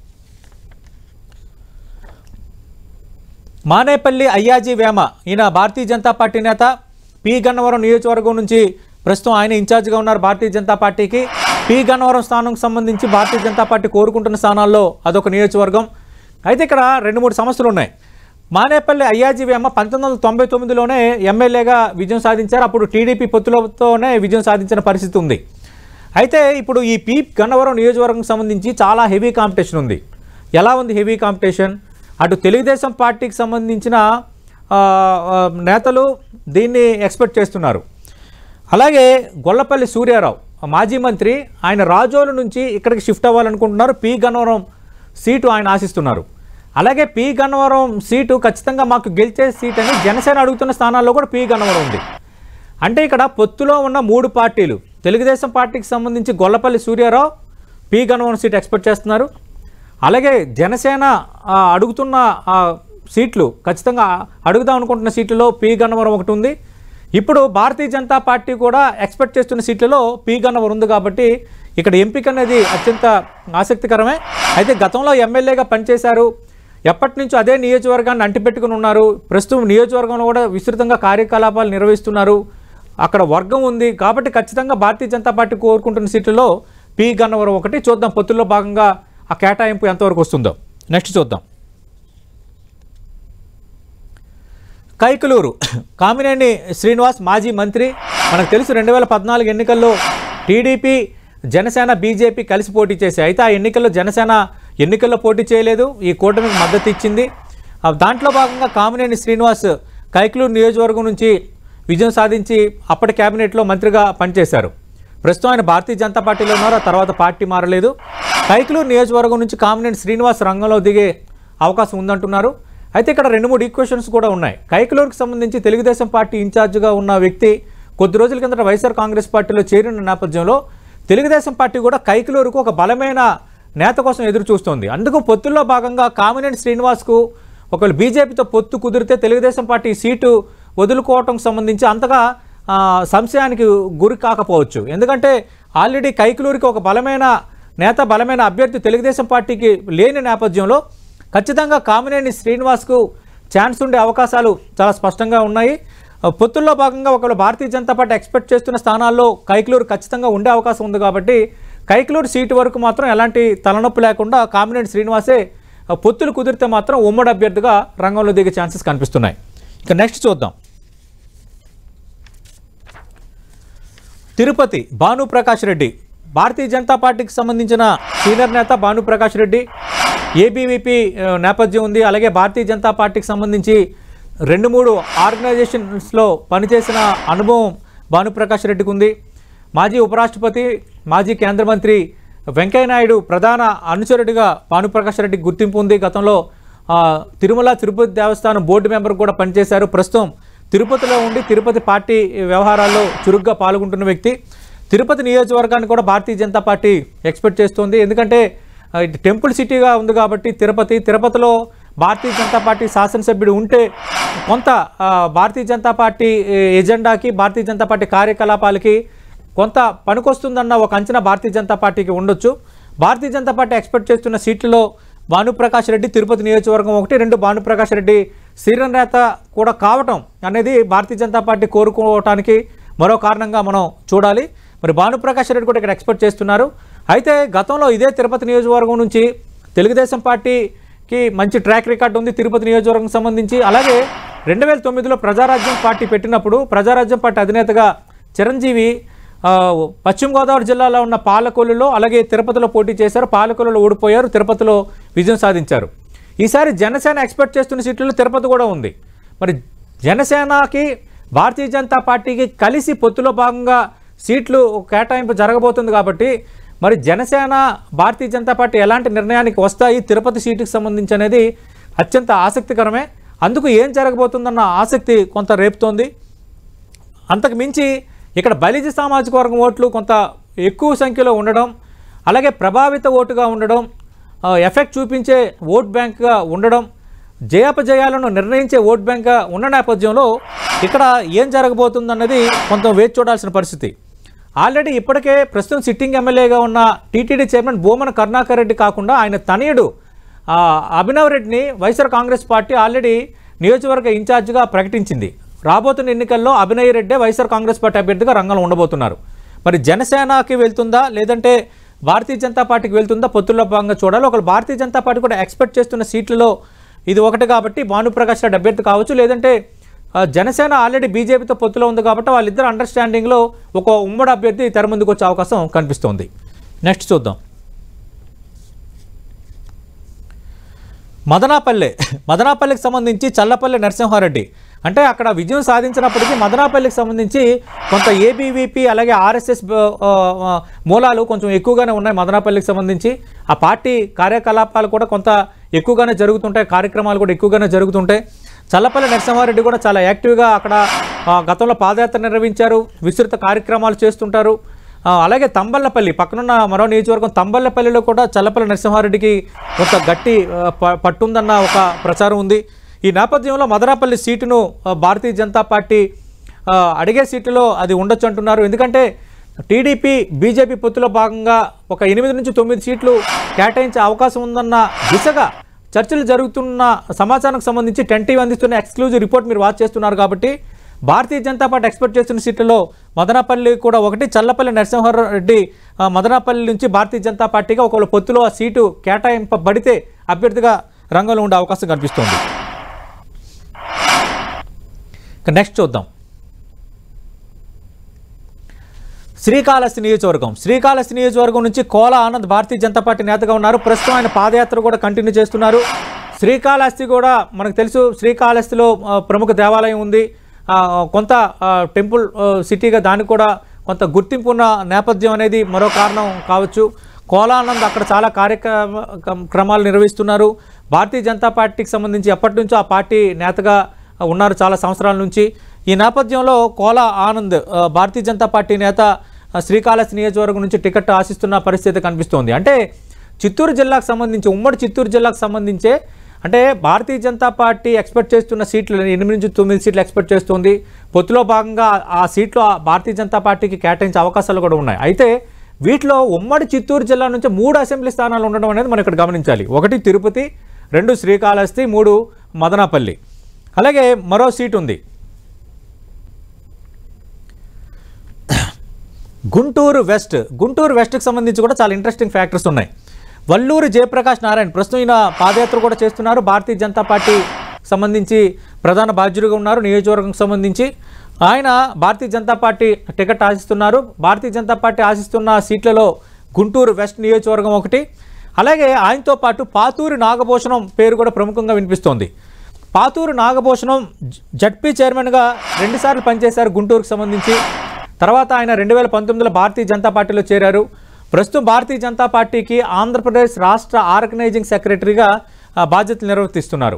మానేపల్లి అయ్యాజీ వేమ ఈయన భారతీయ జనతా పార్టీ నేత పి గన్నవరం నియోజకవర్గం నుంచి ప్రస్తుతం ఆయన ఇన్ఛార్జిగా ఉన్నారు భారతీయ జనతా పార్టీకి పి గన్నవరం స్థానంకు సంబంధించి భారతీయ జనతా పార్టీ కోరుకుంటున్న స్థానాల్లో అదొక నియోజకవర్గం అయితే ఇక్కడ రెండు మూడు సమస్యలు ఉన్నాయి మానేపల్లి అయ్యాజీ వేమ పంతొమ్మిది వందల తొంభై తొమ్మిదిలోనే ఎమ్మెల్యేగా విజయం సాధించారు అప్పుడు టీడీపీ పొత్తులతోనే విజయం సాధించిన పరిస్థితి ఉంది అయితే ఇప్పుడు ఈ పీ గన్నవరం నియోజకవర్గం సంబంధించి చాలా హెవీ కాంపిటీషన్ ఉంది ఎలా ఉంది హెవీ కాంపిటీషన్ అటు తెలుగుదేశం పార్టీకి సంబంధించిన ఆ, ఆ, నేతలు దీన్ని ఎక్స్పెక్ట్ చేస్తున్నారు అలాగే గొల్లపల్లి సూర్యారావు మాజీ మంత్రి ఆయన రాజోలు నుంచి ఇక్కడికి షిఫ్ట్ అవ్వాలనుకుంటున్నారు పి గన్నవరం సీటు ఆయన ఆశిస్తున్నారు అలాగే పి గన్నవరం సీటు ఖచ్చితంగా మాకు గెలిచే సీట్ అని జనసేన అడుగుతున్న స్థానాల్లో కూడా పి గన్నవరం ఉంది అంటే ఇక్కడ పొత్తులో ఉన్న మూడు పార్టీలు తెలుగుదేశం పార్టీకి సంబంధించి Gollapalli Suryarao P Gannavaram seat expect చేస్తున్నారు అలాగే జనసేన ఆ, అడుగుతున్న ఆ, సీట్లు ఖచ్చితంగా అడుగుదాం అనుకుంటున్న సీట్లలో పి గన్నవరం ఒకటి ఉంది ఇప్పుడు భారతీయ జనతా పార్టీ కూడా ఎక్స్పెక్ట్ చేస్తున్న సీట్లలో పి గన్నవరం ఉంది కాబట్టి ఇక్కడ ఎంపిక అనేది అత్యంత ఆసక్తికరమే అయితే గతంలో ఎమ్మెల్యేగా పనిచేశారు ఎప్పటి నుంచో అదే నియోజకవర్గాన్ని అంటిపెట్టుకుని ఉన్నారు ప్రస్తుతం నియోజకవర్గంలో కూడా విస్తృతంగా కార్యకలాపాలు నిర్వహిస్తున్నారు అక్కడ వర్గం ఉంది కాబట్టి ఖచ్చితంగా భారతీయ జనతా పార్టీ కోరుకుంటున్న సీట్లలో పి గన్నవరం ఒకటి చూద్దాం పొత్తుల్లో భాగంగా ఆ కేటాయింపు ఎంతవరకు వస్తుందో నెక్స్ట్ చూద్దాం కైకలూరు కామినేని శ్రీనివాస్ మాజీ మంత్రి మనకు తెలుసు రెండు వేల పద్నాలుగు ఎన్నికల్లో టీడీపీ జనసేన బీజేపీ కలిసి పోటీ చేశాయి అయితే ఆ ఎన్నికల్లో జనసేన ఎన్నికల్లో పోటీ చేయలేదు ఈ కూటమికి మద్దతు ఇచ్చింది ఆ దాంట్లో భాగంగా కామినేని శ్రీనివాస్ కైకలూరు నియోజకవర్గం నుంచి విజయం సాధించి అప్పటి కేబినెట్లో మంత్రిగా పనిచేశారు ప్రస్తుతం ఆయన భారతీయ జనతా పార్టీలో ఉన్నారు ఆ తర్వాత పార్టీ మారలేదు కైకలూరు నియోజకవర్గం నుంచి కామినేని శ్రీనివాస్ రంగంలో దిగే అవకాశం ఉందంటున్నారు అయితే ఇక్కడ రెండు మూడు ఈక్వేషన్స్ కూడా ఉన్నాయి కైకలూరుకు సంబంధించి తెలుగుదేశం పార్టీ ఇన్ఛార్జిగా ఉన్న వ్యక్తి కొద్ది రోజుల కిందట వైఎస్ఆర్ కాంగ్రెస్ పార్టీలో చేరిన నేపథ్యంలో తెలుగుదేశం పార్టీ కూడా కైకలూరుకు ఒక బలమైన నేత కోసం ఎదురు చూస్తోంది అందుకు పొత్తుల్లో భాగంగా కామినేని శ్రీనివాస్కు ఒకవేళ బీజేపీతో పొత్తు కుదిరితే తెలుగుదేశం పార్టీ సీటు వదులుకోవటం సంబంధించి అంతగా ఆ, సంశయానికి గురి కాకపోవచ్చు ఎందుకంటే ఆల్రెడీ కైకలూరికి ఒక బలమైన నేత బలమైన అభ్యర్థి తెలుగుదేశం పార్టీకి లేని నేపథ్యంలో ఖచ్చితంగా కామినేని శ్రీనివాస్కు ఛాన్స్ ఉండే అవకాశాలు చాలా స్పష్టంగా ఉన్నాయి ఆ, పొత్తుల్లో భాగంగా ఒకవేళ భారతీయ జనతా పార్టీ ఎక్స్పెక్ట్ చేస్తున్న స్థానాల్లో కైకలూరు ఖచ్చితంగా ఉండే అవకాశం ఉంది కాబట్టి కైకలూరు సీటు వరకు మాత్రం ఎలాంటి తలనొప్పి లేకుండా కామినేని శ్రీనివాసే ఆ, పొత్తులు కుదిరితే మాత్రం ఉమ్మడి అభ్యర్థిగా రంగంలో దిగే ఛాన్సెస్ కనిపిస్తున్నాయి ఇక నెక్స్ట్ చూద్దాం తిరుపతి భానుప్రకాష్ రెడ్డి భారతీయ జనతా పార్టీకి సంబంధించిన సీనియర్ నేత భానుప్రకాష్ రెడ్డి ఏబీవీపీ ఆ, నేపథ్యం ఉంది అలాగే భారతీయ జనతా పార్టీకి సంబంధించి రెండు మూడు ఆర్గనైజేషన్స్లో పనిచేసిన అనుభవం భానుప్రకాష్ రెడ్డికి ఉంది మాజీ ఉపరాష్ట్రపతి మాజీ కేంద్ర మంత్రి వెంకయ్యనాయుడు ప్రధాన అనుచరుడిగా భానుప్రకాష్ రెడ్డికి గుర్తింపు ఉంది గతంలో ఆ, తిరుమల తిరుపతి దేవస్థానం బోర్డు మెంబర్ కూడా పనిచేశారు ప్రస్తుతం తిరుపతిలో ఉండి తిరుపతి పార్టీ వ్యవహారాల్లో చురుగ్గా పాల్గొంటున్న వ్యక్తి తిరుపతి నియోజకవర్గాన్ని కూడా భారతీయ జనతా పార్టీ ఎక్స్పెక్ట్ చేస్తుంది ఎందుకంటే ఆ, ఇది టెంపుల్ సిటీగా ఉంది కాబట్టి తిరుపతి తిరుపతిలో భారతీయ జనతా పార్టీ శాసనసభ్యుడు ఉంటే కొంత ఆ, భారతీయ జనతా పార్టీ ఏ, ఎజెండాకి భారతీయ జనతా పార్టీ కార్యకలాపాలకి కొంత పనికొస్తుందన్న ఒక అంచనా భారతీయ జనతా పార్టీకి ఉండొచ్చు భారతీయ జనతా పార్టీ ఎక్స్పెక్ట్ చేస్తున్న సీట్లలో భానుప్రకాష్ రెడ్డి తిరుపతి నియోజకవర్గం ఒకటి రెండు భానుప్రకాష్ రెడ్డి శ్రీరంగనేత కూడా కావటం అనేది భారతీయ జనతా పార్టీ కోరుకోవటానికి మరో కారణంగా మనం చూడాలి మరి భానుప్రకాష్ రెడ్డి కూడా ఇక్కడ ఎక్స్పెక్ట్ చేస్తున్నారు అయితే గతంలో ఇదే తిరుపతి నియోజకవర్గం నుంచి తెలుగుదేశం పార్టీకి మంచి ట్రాక్ రికార్డు ఉంది తిరుపతి నియోజకవర్గం సంబంధించి అలాగే రెండు వేల తొమ్మిదిలో ప్రజారాజ్యం పార్టీ పెట్టినప్పుడు ప్రజారాజ్యం పార్టీ అధినేతగా చిరంజీవి ఆ, పశ్చిమ గోదావరి జిల్లాలో ఉన్న పాలకొల్లులో అలాగే తిరుపతిలో పోటీ చేశారు పాలకొల్లులో ఓడిపోయారు తిరుపతిలో విజయం సాధించారు ఈసారి జనసేన ఎక్స్పెక్ట్ చేస్తున్న సీట్లలో తిరుపతి కూడా ఉంది మరి జనసేనకి భారతీయ జనతా పార్టీకి కలిసి పొత్తులో భాగంగా సీట్లు కేటాయింపు జరగబోతుంది కాబట్టి మరి జనసేన భారతీయ జనతా పార్టీ ఎలాంటి నిర్ణయానికి వస్తాయి తిరుపతి సీటుకి సంబంధించి అనేది అత్యంత ఆసక్తికరమే అందుకు ఏం జరగబోతుందన్న ఆసక్తి కొంత రేపుతోంది అంతకు మించి ఇక్కడ బలిజ సామాజిక వర్గం ఓట్లు కొంత ఎక్కువ సంఖ్యలో ఉండడం అలాగే ప్రభావిత ఓటుగా ఉండడం ఆ, ఎఫెక్ట్ చూపించే ఓట్ బ్యాంక్గా ఉండడం జయాపజయాలను నిర్ణయించే ఓట్ బ్యాంక్గా ఉన్న నేపథ్యంలో ఇక్కడ ఏం జరగబోతుందన్నది కొంత వేచి చూడాల్సిన పరిస్థితి ఆల్రెడీ ఇప్పటికే ప్రస్తుతం సిట్టింగ్ ఎమ్మెల్యేగా ఉన్న టీటీడీ చైర్మన్ భూమన కరుణాకర్ రెడ్డి కాకుండా ఆయన తనయుడు ఆ, అభినవ్ రెడ్డిని వైఎస్ఆర్ కాంగ్రెస్ పార్టీ ఆల్రెడీ నియోజకవర్గ ఇన్ఛార్జిగా ప్రకటించింది రాబోతున్న ఎన్నికల్లో అభినయ్ రెడ్డే వైఎస్ఆర్ కాంగ్రెస్ పార్టీ అభ్యర్థిగా రంగంలో ఉండబోతున్నారు మరి జనసేనకి వెళ్తుందా లేదంటే భారతీయ జనతా పార్టీకి వెళ్తుందా పొత్తుల్లో భాగంగా చూడాలి ఒకవేళ భారతీయ జనతా పార్టీ కూడా ఎక్స్పెక్ట్ చేస్తున్న సీట్లలో ఇది ఒకటి కాబట్టి భానుప్రకాష్ రెడ్డి అభ్యర్థి కావచ్చు లేదంటే ఆ, జనసేన ఆల్రెడీ బీజేపీతో పొత్తులో ఉంది కాబట్టి వాళ్ళిద్దరు అండర్స్టాండింగ్లో ఒక ఉమ్మడి అభ్యర్థి తెర ముందుకు వచ్చే అవకాశం కనిపిస్తోంది నెక్స్ట్ చూద్దాం మదనాపల్లె మదనాపల్లికి సంబంధించి చల్లపల్లి నరసింహారెడ్డి అంటే అక్కడ విజయం సాధించినప్పటికీ మదనాపల్లికి సంబంధించి కొంత ఏబీవీపీ అలాగే ఆర్ఎస్ఎస్ మూలాలు కొంచెం ఎక్కువగానే ఉన్నాయి మదనాపల్లికి సంబంధించి ఆ పార్టీ కార్యకలాపాలు కూడా కొంత ఎక్కువగానే జరుగుతుంటాయి కార్యక్రమాలు కూడా ఎక్కువగానే జరుగుతుంటాయి చల్లపల్లి నరసింహారెడ్డి కూడా చాలా యాక్టివ్గా అక్కడ ఆ, గతంలో పాదయాత్ర నిర్వహించారు విస్తృత కార్యక్రమాలు చేస్తుంటారు ఆ, అలాగే తంబల్లపల్లి పక్కనున్న మరో నియోజకవర్గం తంబల్లపల్లిలో కూడా చల్లపల్లి నరసింహారెడ్డికి కొంత గట్టి ఆ, ప- పట్టుందన్న ఒక ప్రచారం ఉంది ఈ నేపథ్యంలో మదనాపల్లి సీటును ఆ, భారతీయ జనతా పార్టీ ఆ, అడిగే సీటులో అది ఉండొచ్చు అంటున్నారు ఎందుకంటే టీడీపీ బీజేపీ పొత్తులో భాగంగా ఒక ఎనిమిది నుంచి తొమ్మిది సీట్లు కేటాయించే అవకాశం ఉందన్న దిశగా చర్చలు జరుగుతున్న సమాచారానికి సంబంధించి టెన్ టీవీ అందిస్తున్న ఎక్స్క్లూజివ్ రిపోర్ట్ మీరు వాచ్ చేస్తున్నారు కాబట్టి భారతీయ జనతా పార్టీ ఎక్స్పెక్ట్ చేస్తున్న సీట్లలో మదనపల్లి కూడా ఒకటి చల్లపల్లి నరసింహారెడ్డి ఆ, మదనపల్లి నుంచి భారతీయ జనతా పార్టీగా ఒకవేళ పొత్తులో ఆ సీటు కేటాయింపబడితే అభ్యర్థిగా రంగంలో ఉండే అవకాశం కనిపిస్తోంది ఇక నెక్స్ట్ చూద్దాం శ్రీకాళహస్తి నియోజకవర్గం శ్రీకాళహస్తి నియోజకవర్గం నుంచి కోల ఆనంద్ భారతీయ జనతా పార్టీ నేతగా ఉన్నారు ప్రస్తుతం ఆయన పాదయాత్ర కూడా కంటిన్యూ చేస్తున్నారు శ్రీకాళహస్తి కూడా మనకు తెలుసు శ్రీకాళహస్తిలో ఆ, ప్రముఖ దేవాలయం ఉంది ఆ, కొంత ఆ, టెంపుల్ ఆ, సిటీగా దానికి కూడా కొంత గుర్తింపు ఉన్న నేపథ్యం అనేది మరో కారణం కావచ్చు కోలానంద్ అక్కడ చాలా కార్యక్రమ క్రమాలు నిర్వహిస్తున్నారు భారతీయ జనతా పార్టీకి సంబంధించి ఎప్పటి నుంచో ఆ పార్టీ నేతగా ఉన్నారు చాలా సంవత్సరాల నుంచి ఈ నేపథ్యంలో కోల ఆనంద్ ఆ, భారతీయ జనతా పార్టీ నేత ఆ, శ్రీకాళహస్తి నియోజకవర్గం నుంచి టికెట్ ఆశిస్తున్న పరిస్థితి కనిపిస్తోంది అంటే చిత్తూరు జిల్లాకు సంబంధించి ఉమ్మడి చిత్తూరు జిల్లాకు సంబంధించే అంటే భారతీయ జనతా పార్టీ ఎక్స్పెక్ట్ చేస్తున్న సీట్లు ఎనిమిది నుంచి తొమ్మిది సీట్లు ఎక్స్పెక్ట్ చేస్తుంది పొత్తులో భాగంగా ఆ సీట్లు ఆ భారతీయ జనతా పార్టీకి కేటాయించే అవకాశాలు కూడా ఉన్నాయి అయితే వీటిలో ఉమ్మడి చిత్తూరు జిల్లా నుంచి మూడు అసెంబ్లీ స్థానాలు ఉండడం అనేది మనం ఇక్కడ గమనించాలి ఒకటి తిరుపతి రెండు శ్రీకాళహస్తి మూడు మదనాపల్లి అలాగే మరో సీట్ ఉంది గుంటూరు వెస్ట్ గుంటూరు వెస్ట్కి సంబంధించి కూడా చాలా ఇంట్రెస్టింగ్ ఫ్యాక్టర్స్ ఉన్నాయి వల్లూరు జయప్రకాష్ నారాయణ ప్రస్తుతం ఈయన పాదయాత్ర కూడా చేస్తున్నారు భారతీయ జనతా పార్టీ సంబంధించి ప్రధాన బాధ్యుడిగా ఉన్నారు నియోజకవర్గం సంబంధించి ఆయన భారతీయ జనతా పార్టీ టికెట్ ఆశిస్తున్నారు భారతీయ జనతా పార్టీ ఆశిస్తున్న సీట్లలో గుంటూరు వెస్ట్ నియోజకవర్గం ఒకటి అలాగే ఆయనతో పాటు పాతూరి నాగభూషణం పేరు కూడా ప్రముఖంగా వినిపిస్తోంది పాతూరు నాగభూషణం జ- జడ్పీ చైర్మన్గా రెండుసార్లు పనిచేశారు గుంటూరుకు సంబంధించి తర్వాత ఆయన రెండు వేల పంతొమ్మిదిలో భారతీయ జనతా పార్టీలో చేరారు ప్రస్తుతం భారతీయ జనతా పార్టీకి ఆంధ్రప్రదేశ్ రాష్ట్ర ఆర్గనైజింగ్ సెక్రటరీగా ఆ, బాధ్యతలు నిర్వర్తిస్తున్నారు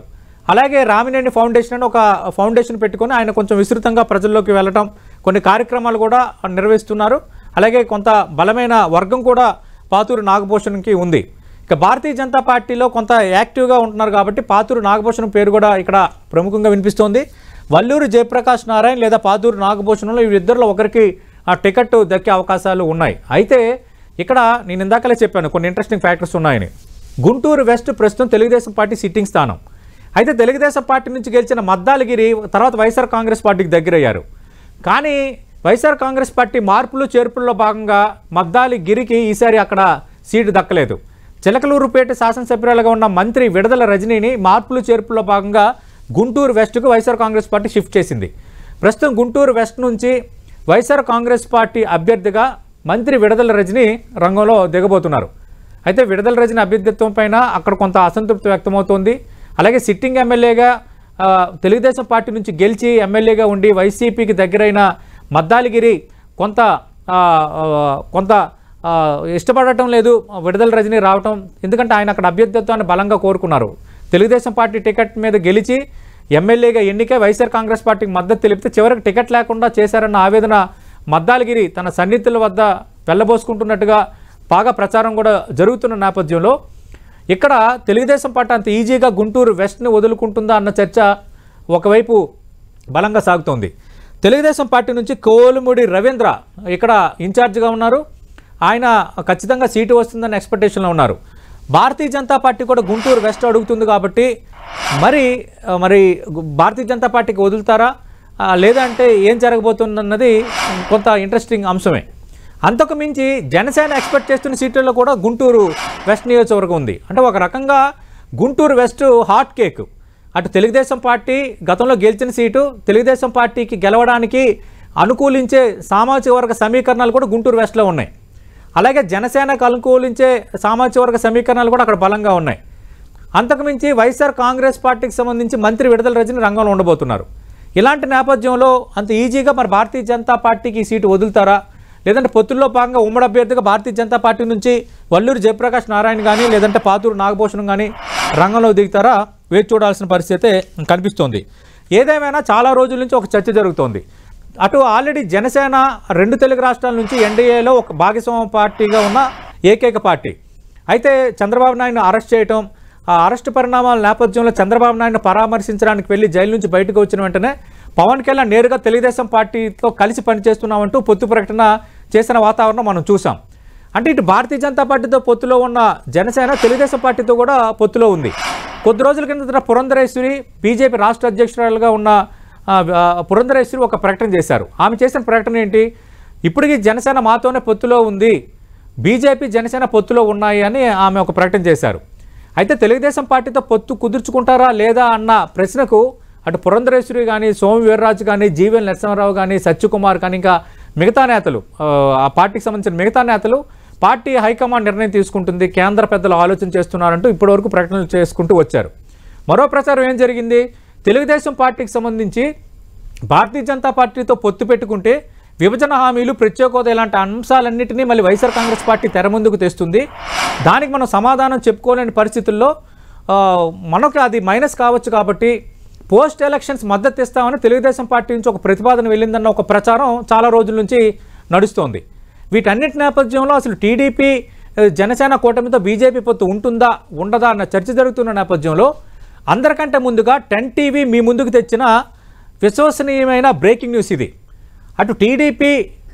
అలాగే రామినేని ఫౌండేషన్ అని ఒక ఫౌండేషన్ పెట్టుకొని ఆయన కొంచెం విస్తృతంగా ప్రజల్లోకి వెళ్ళటం కొన్ని కార్యక్రమాలు కూడా నిర్వహిస్తున్నారు అలాగే కొంత బలమైన వర్గం కూడా పాతూరు నాగభూషణ్కి ఉంది ఇక భారతీయ జనతా పార్టీలో కొంత యాక్టివ్గా ఉంటున్నారు కాబట్టి పాతూరు నాగభూషణం పేరు కూడా ఇక్కడ ప్రముఖంగా వినిపిస్తోంది వల్లూరు జయప్రకాష్ నారాయణ లేదా పాతూరు నాగభూషణంలో వీరిద్దరిలో ఒకరికి ఆ టికెట్ దక్కే అవకాశాలు ఉన్నాయి అయితే ఇక్కడ నేను ఇందాకలే చెప్పాను కొన్ని ఇంట్రెస్టింగ్ ఫ్యాక్టర్స్ ఉన్నాయని గుంటూరు వెస్ట్ ప్రస్తుతం తెలుగుదేశం పార్టీ సిట్టింగ్ స్థానం అయితే తెలుగుదేశం పార్టీ నుంచి గెలిచిన మద్దాలగిరి తర్వాత వైఎస్ఆర్ కాంగ్రెస్ పార్టీకి దగ్గరయ్యారు కానీ వైఎస్ఆర్ కాంగ్రెస్ పార్టీ మార్పులు చేర్పుల్లో భాగంగా మద్దాలి గిరికి ఈసారి అక్కడ సీటు దక్కలేదు చిలకలూరుపేట శాసనసభ్యురాలుగా ఉన్న మంత్రి విడదల రజనీని మార్పులు చేర్పుల్లో భాగంగా గుంటూరు వెస్ట్కు వైఎస్ఆర్ కాంగ్రెస్ పార్టీ షిఫ్ట్ చేసింది ప్రస్తుతం గుంటూరు వెస్ట్ నుంచి వైఎస్ఆర్ కాంగ్రెస్ పార్టీ అభ్యర్థిగా మంత్రి విడదల రజని రంగంలో దిగబోతున్నారు అయితే విడదల రజని అభ్యర్థిత్వం పైన అక్కడ కొంత అసంతృప్తి వ్యక్తమవుతోంది అలాగే సిట్టింగ్ ఎమ్మెల్యేగా ఆ, తెలుగుదేశం పార్టీ నుంచి గెలిచి ఎమ్మెల్యేగా ఉండి వైసీపీకి దగ్గరైన మద్దాలిగిరి కొంత ఆ, ఆ, కొంత ఆ, ఇష్టపడటం లేదు విడుదల రజనీ రావటం ఎందుకంటే ఆయన అక్కడ అభ్యర్థిత్వాన్ని బలంగా కోరుకున్నారు తెలుగుదేశం పార్టీ టికెట్ మీద గెలిచి ఎమ్మెల్యేగా ఎన్నికై వైఎస్ఆర్ కాంగ్రెస్ పార్టీకి మద్దతు తెలిపితే చివరికి టికెట్ లేకుండా చేశారన్న ఆవేదన మద్దాలగిరి తన సన్నిహితుల వద్ద వెళ్ళబోసుకుంటున్నట్టుగా బాగా ప్రచారం కూడా జరుగుతున్న నేపథ్యంలో ఇక్కడ తెలుగుదేశం పార్టీ అంత ఈజీగా గుంటూరు వెస్ట్ని వదులుకుంటుందా అన్న చర్చ ఒకవైపు బలంగా సాగుతోంది తెలుగుదేశం పార్టీ నుంచి కోలుముడి రవీంద్ర ఇక్కడ ఇన్ఛార్జిగా ఉన్నారు ఆయన ఖచ్చితంగా సీటు వస్తుందన్న ఎక్స్పెక్టేషన్లో ఉన్నారు భారతీయ జనతా పార్టీ కూడా గుంటూరు వెస్ట్ అడుగుతుంది కాబట్టి మరి ఆ, మరి గు- భారతీయ జనతా పార్టీకి వదులుతారా ఆ, లేదంటే ఏం జరగబోతుందన్నది కొంత ఇంట్రెస్టింగ్ అంశమే అంతకు మించి జనసేన ఎక్స్పెక్ట్ చేస్తున్న సీట్లలో కూడా గుంటూరు వెస్ట్ నియోజకవర్గం ఉంది అంటే ఒక రకంగా గుంటూరు వెస్ట్ హాట్ కేక్ అటు తెలుగుదేశం పార్టీ గతంలో గెలిచిన సీటు తెలుగుదేశం పార్టీకి గెలవడానికి అనుకూలించే సామాజిక వర్గ సమీకరణాలు కూడా గుంటూరు వెస్ట్లో ఉన్నాయి అలాగే జనసేనకు అనుకూలించే సామాజిక వర్గ సమీకరణాలు కూడా అక్కడ బలంగా ఉన్నాయి అంతకుమించి వైఎస్ఆర్ కాంగ్రెస్ పార్టీకి సంబంధించి మంత్రి విడుదల రజని రంగంలో ఉండబోతున్నారు ఇలాంటి నేపథ్యంలో అంత ఈజీగా మరి భారతీయ జనతా పార్టీకి ఈ సీటు వదులుతారా లేదంటే పొత్తుల్లో భాగంగా ఉమ్మడి అభ్యర్థిగా భారతీయ జనతా పార్టీ నుంచి వల్లూరు జయప్రకాష్ నారాయణ కానీ లేదంటే పాతూరు నాగభూషణం కానీ రంగంలో దిగుతారా వేచి చూడాల్సిన పరిస్థితి కనిపిస్తోంది ఏదేమైనా చాలా రోజుల నుంచి ఒక చర్చ జరుగుతోంది అటు ఆల్రెడీ జనసేన రెండు తెలుగు రాష్ట్రాల నుంచి ఎన్డీఏలో ఒక భాగస్వామ్య పార్టీగా ఉన్న ఏకైక పార్టీ అయితే చంద్రబాబు నాయుడును అరెస్ట్ చేయటం ఆ అరెస్ట్ పరిణామాల నేపథ్యంలో చంద్రబాబు నాయుడును పరామర్శించడానికి వెళ్ళి జైలు నుంచి బయటకు వచ్చిన వెంటనే పవన్ కళ్యాణ్ నేరుగా తెలుగుదేశం పార్టీతో కలిసి పనిచేస్తున్నామంటూ పొత్తు ప్రకటన చేసిన వాతావరణం మనం చూసాం అంటే ఇటు భారతీయ జనతా పార్టీతో పొత్తులో ఉన్న జనసేన తెలుగుదేశం పార్టీతో కూడా పొత్తులో ఉంది కొద్ది రోజుల కిందట పురంధరేశ్వరి బీజేపీ రాష్ట్ర అధ్యక్షురాలుగా ఉన్న ఆ, ఆ, పురంధరేశ్వరి ఒక ప్రకటన చేశారు ఆమె చేసిన ప్రకటన ఏంటి ఇప్పటికీ జనసేన మాతోనే పొత్తులో ఉంది బీజేపీ జనసేన పొత్తులో ఉన్నాయి అని ఆమె ఒక ప్రకటన చేశారు అయితే తెలుగుదేశం పార్టీతో పొత్తు కుదుర్చుకుంటారా లేదా అన్న ప్రశ్నకు అటు పురంధరేశ్వరి కానీ సోము వీర్రాజు కానీ జీవెల్ నరసింహారావు కానీ సత్యకుమార్ కానీ ఇంకా మిగతా నేతలు ఆ, ఆ పార్టీకి సంబంధించిన మిగతా నేతలు పార్టీ హైకమాండ్ నిర్ణయం తీసుకుంటుంది కేంద్ర పెద్దలు ఆలోచన చేస్తున్నారంటూ ఇప్పటివరకు ప్రకటనలు చేసుకుంటూ వచ్చారు మరో ప్రచారం ఏం జరిగింది తెలుగుదేశం పార్టీకి సంబంధించి భారతీయ జనతా పార్టీతో పొత్తు పెట్టుకుంటే విభజన హామీలు ప్రత్యేక హోదా ఇలాంటి అంశాలన్నింటినీ మళ్ళీ వైఎస్ఆర్ కాంగ్రెస్ పార్టీ తెర ముందుకు తెస్తుంది దానికి మనం సమాధానం చెప్పుకోలేని పరిస్థితుల్లో ఆ, మనకు అది మైనస్ కావచ్చు కాబట్టి పోస్ట్ ఎలక్షన్స్ మద్దతు ఇస్తామని తెలుగుదేశం పార్టీ నుంచి ఒక ప్రతిపాదన వెళ్ళిందన్న ఒక ప్రచారం చాలా రోజుల నుంచి నడుస్తోంది వీటన్నిటి నేపథ్యంలో అసలు టీడీపీ ఆ, జనసేన కూటమితో బీజేపీ పొత్తు ఉంటుందా ఉండదా అన్న చర్చ జరుగుతున్న నేపథ్యంలో అందరికంటే ముందుగా టెన్ టీవీ మీ ముందుకు తెచ్చిన విశ్వసనీయమైన బ్రేకింగ్ న్యూస్ ఇది అటు టీడీపీ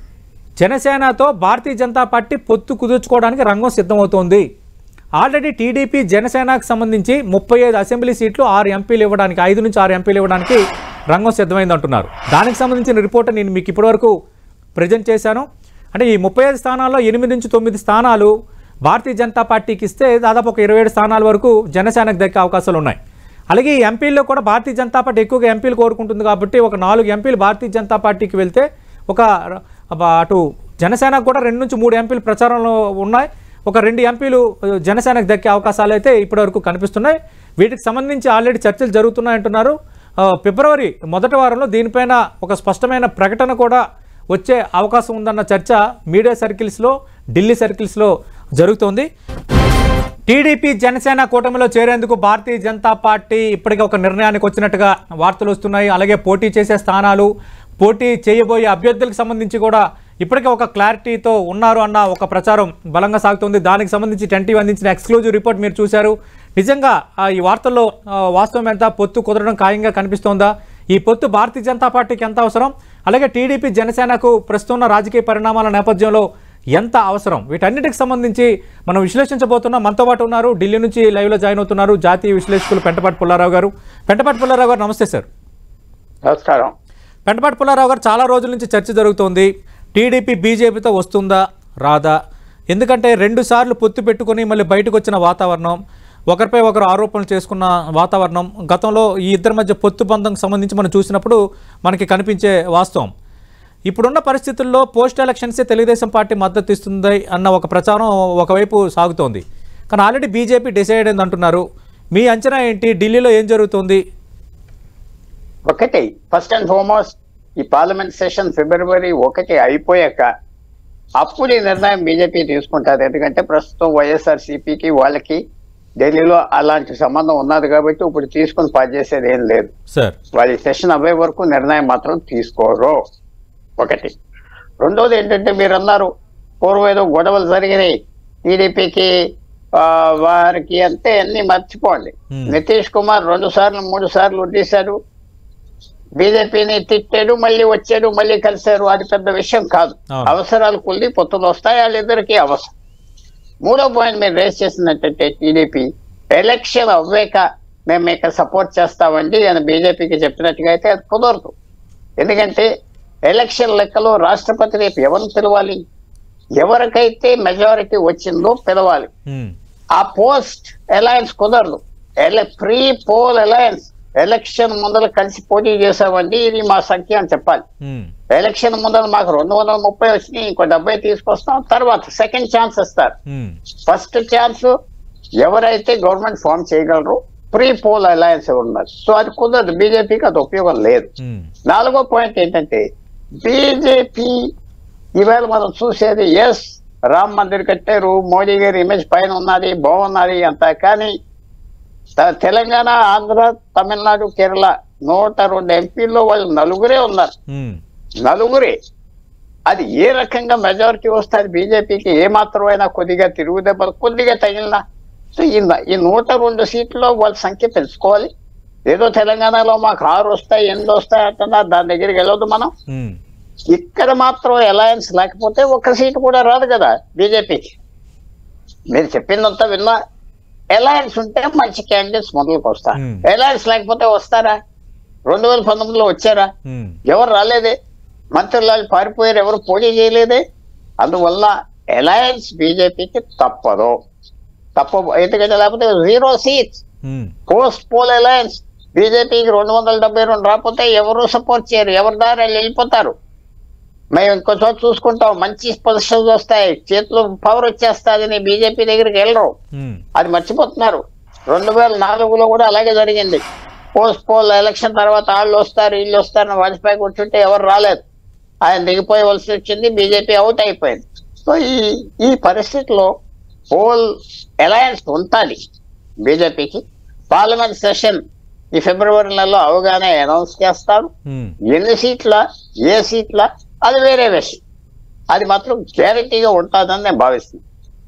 జనసేనతో భారతీయ జనతా పార్టీ పొత్తు కుదుర్చుకోవడానికి రంగం సిద్ధమవుతోంది ఆల్రెడీ టీడీపీ జనసేనకు సంబంధించి ముప్పై ఐదు అసెంబ్లీ సీట్లు ఆరు ఎంపీలు ఇవ్వడానికి ఐదు నుంచి ఆరు ఎంపీలు ఇవ్వడానికి రంగం సిద్ధమైంది అంటున్నారు దానికి సంబంధించిన రిపోర్ట్ నేను మీకు ఇప్పటివరకు ప్రజెంట్ చేశాను అంటే ఈ ముప్పై ఐదు స్థానాల్లో ఎనిమిది నుంచి తొమ్మిది స్థానాలు భారతీయ జనతా పార్టీకి ఇస్తే దాదాపు ఒక ఇరవై ఏడు స్థానాల వరకు జనసేనకు దక్కే అవకాశాలు ఉన్నాయి అలాగే ఈ ఎంపీల్లో కూడా భారతీయ జనతా పార్టీ ఎక్కువగా ఎంపీలు కోరుకుంటుంది కాబట్టి ఒక నాలుగు ఎంపీలు భారతీయ జనతా పార్టీకి వెళ్తే ఒక అబ్బా, అటు జనసేనకు కూడా రెండు నుంచి మూడు ఎంపీలు ప్రచారంలో ఉన్నాయి ఒక రెండు ఎంపీలు ఆ, జనసేనకు దక్కే అవకాశాలు అయితే ఇప్పటివరకు కనిపిస్తున్నాయి వీటికి సంబంధించి ఆల్రెడీ చర్చలు జరుగుతున్నాయంటున్నారు ఆ, ఫిబ్రవరి మొదటి వారంలో దీనిపైన ఒక స్పష్టమైన ప్రకటన కూడా వచ్చే అవకాశం ఉందన్న చర్చ మీడియా సర్కిల్స్లో ఢిల్లీ సర్కిల్స్లో జరుగుతోంది టీడీపీ జనసేన కూటమిలో చేరేందుకు భారతీయ జనతా పార్టీ ఇప్పటికే ఒక నిర్ణయానికి వచ్చినట్టుగా వార్తలు వస్తున్నాయి అలాగే పోటీ చేసే స్థానాలు పోటీ చేయబోయే అభ్యర్థులకు సంబంధించి కూడా ఇప్పటికే ఒక క్లారిటీతో ఉన్నారు అన్న ఒక ప్రచారం బలంగా సాగుతుంది దానికి సంబంధించి టెంటీ అందించిన ఎక్స్క్లూజివ్ రిపోర్ట్ మీరు చూశారు నిజంగా ఆ, ఈ వార్తల్లో ఆ, వాస్తవం ఎంత పొత్తు కుదరడం ఖాయంగా కనిపిస్తోందా ఈ పొత్తు భారతీయ జనతా పార్టీకి ఎంత అవసరం అలాగే టీడీపీ జనసేనకు ప్రస్తుతం ఉన్న రాజకీయ పరిణామాల నేపథ్యంలో ఎంత అవసరం వీటన్నిటికి సంబంధించి మనం విశ్లేషించబోతున్నాం మనతో పాటు ఉన్నారు ఢిల్లీ నుంచి లైవ్లో జాయిన్ అవుతున్నారు జాతీయ విశ్లేషకులు పెంటపాటి పుల్లారావు గారు పెంటపాటి పుల్లారావు గారు నమస్తే సార్ నమస్కారం పెంటపాటి పుల్లారావు గారు చాలా రోజుల నుంచి చర్చ జరుగుతోంది టీడీపీ బీజేపీతో వస్తుందా రాదా ఎందుకంటే రెండు సార్లు పొత్తు పెట్టుకొని మళ్ళీ బయటకు వచ్చిన వాతావరణం ఒకరిపై ఒకరు ఆరోపణలు చేసుకున్న వాతావరణం గతంలో ఈ ఇద్దరి మధ్య పొత్తు బంధం సంబంధించి మనం చూసినప్పుడు మనకి కనిపించే వాస్తవం ఇప్పుడున్న పరిస్థితుల్లో పోస్ట్ ఎలక్షన్సే తెలుగుదేశం పార్టీ మద్దతు ఇస్తుంది అన్న ఒక ప్రచారం ఒకవైపు సాగుతోంది కానీ ఆల్రెడీ బీజేపీ డిసైడ్ అయింది అంటున్నారు మీ అంచనా ఏంటి ఢిల్లీలో ఏం జరుగుతుంది ఒకటి ఫస్ట్ అండ్ ఫార్మోస్ట్ ఈ పార్లమెంట్ సెషన్ ఫిబ్రవరి ఒకటి అయిపోయాక అప్పుడు ఈ నిర్ణయం బీజేపీ తీసుకుంటారు ఎందుకంటే ప్రస్తుతం వైఎస్ఆర్ సిపికి వాళ్ళకి ఢిల్లీలో అలాంటి సంబంధం ఉన్నది కాబట్టి ఇప్పుడు తీసుకుని పనిచేసేది ఏం లేదు సార్ వాళ్ళ సెషన్ అవ్వే వరకు నిర్ణయం మాత్రం తీసుకోరు ఒకటి రెండోది ఏంటంటే మీరు అన్నారు పూర్వం ఏదో గొడవలు జరిగినాయి టీడీపీకి వారికి అంతే అన్ని మర్చిపోండి Hmm. నితీష్ కుమార్ రెండు సార్లు మూడు సార్లు వడ్డీశారు బీజేపీని తిట్టాడు మళ్ళీ వచ్చాడు మళ్ళీ కలిశారు అది పెద్ద విషయం కాదు అవును. అవసరాలు కొద్ది పొత్తులు వస్తాయి వాళ్ళిద్దరికీ అవసరం మూడో పాయింట్ మీరు రేస్ చేసినట్టయితే టీడీపీ ఎలక్షన్ అవ్వాక మేము ఇక్కడ సపోర్ట్ చేస్తామండి అని బీజేపీకి చెప్పినట్టుగా అయితే అది కుదరదు ఎందుకంటే ఎలక్షన్ లెక్కలో రాష్ట్రపతి రేపు ఎవరిని పిలవాలి ఎవరికైతే మెజారిటీ వచ్చిందో పిలవాలి ఉమ్, ఆ పోస్ట్ అలయన్స్ కుదరదు ఎల ప్రీ పోల్ అలయన్స్ ఎలక్షన్ ముందర కలిసి పోటీ చేసామండి ఇది మా సంఖ్య అని చెప్పాలి ఉమ్, ఎలక్షన్ ముందర మాకు రెండు వందల ముప్పై వచ్చినాయి ఇంకో డెబ్బై తీసుకొస్తాం తర్వాత సెకండ్ ఛాన్స్ ఇస్తారు ఉమ్, ఫస్ట్ ఛాన్స్ ఎవరైతే గవర్నమెంట్ ఫామ్ చేయగలరు ప్రీ పోల్ అలయన్స్ ఉన్నారు సో అది కుదరదు బీజేపీకి అది ఉపయోగం లేదు ఉమ్, నాలుగో పాయింట్ ఏంటంటే బీజేపీ ఇవాళ మనం చూసేది ఎస్ రామ్ మందిర్ కట్టారు మోడీ గారి ఇమేజ్ పైన ఉన్నది బాగున్నది అంతా కానీ త- తెలంగాణ ఆంధ్ర తమిళనాడు కేరళ నూట రెండు ఎంపీల్లో వాళ్ళు నలుగురే ఉన్నారు ఉమ్, నలుగురే అది ఏ రకంగా మెజారిటీ వస్తుంది బీజేపీకి ఏ మాత్రమైనా కొద్దిగా తిరుగుదెబ్బలు కొద్దిగా తగిలినా సో ఈ న- ఈ నూట రెండు సీట్లలో వాళ్ళ సంఖ్య పెంచుకోవాలి ఏదో తెలంగాణలో మాకు ఆరు వస్తాయి ఎనిమిది వస్తాయి అంటున్నారు దాని దగ్గరికి వెళ్ళొద్దు మనం ఉమ్, ఇక్కడ మాత్రం అలయన్స్ లేకపోతే ఒక్క సీటు కూడా రాదు కదా బీజేపీకి మీరు చెప్పిందంతా విన్నా అలయన్స్ ఉంటే మంచి క్యాండిడేట్స్ మొదలుకు వస్తారు Hmm. అలయన్స్ లేకపోతే వస్తారా రెండు వేల పంతొమ్మిదిలో వచ్చారా ఉమ్, ఎవరు రాలేదే మంత్రులు పారిపోయారు ఎవరు పోటీ చేయలేదే అందువల్ల అలయన్స్ బీజేపీకి తప్పదు తప్ప ఎందుకంటే లేకపోతే zero seats um, post poll alliance బీజేపీకి రెండు వందల డెబ్బై రెండు రాకపోతే ఎవరు సపోర్ట్ చేయరు ఎవరి దారి వాళ్ళు వెళ్ళిపోతారు మేము ఇంకో చోట చూసుకుంటాం మంచి పొజిషన్స్ వస్తాయి చేతిలో పవర్ వచ్చేస్తుంది బీజేపీ దగ్గరికి వెళ్ళరు ఉమ్, అది మర్చిపోతున్నారు రెండు వేల నాలుగులో కూడా అలాగే జరిగింది పోస్ట్ పోల్ ఎలక్షన్ తర్వాత వాళ్ళు వస్తారు వీళ్ళు వస్తారు వాజ్పేయి కూర్చుంటే ఎవరు రాలేదు ఆయన దిగిపోయవలసి వచ్చింది బీజేపీ అవుట్ అయిపోయింది సో ఈ ఈ పరిస్థితిలో పోల్ అలయన్స్ ఉంటుంది బీజేపీకి పార్లమెంట్ సెషన్ ఈ ఫిబ్రవరి నెలలో అవగానే అనౌన్స్ చేస్తారు ఉమ్. ఎన్ని సీట్ల ఏ సీట్ల అది వేరే విషయం అది మాత్రం గ్యారంటీగా ఉంటుందని నేను భావిస్తున్నాను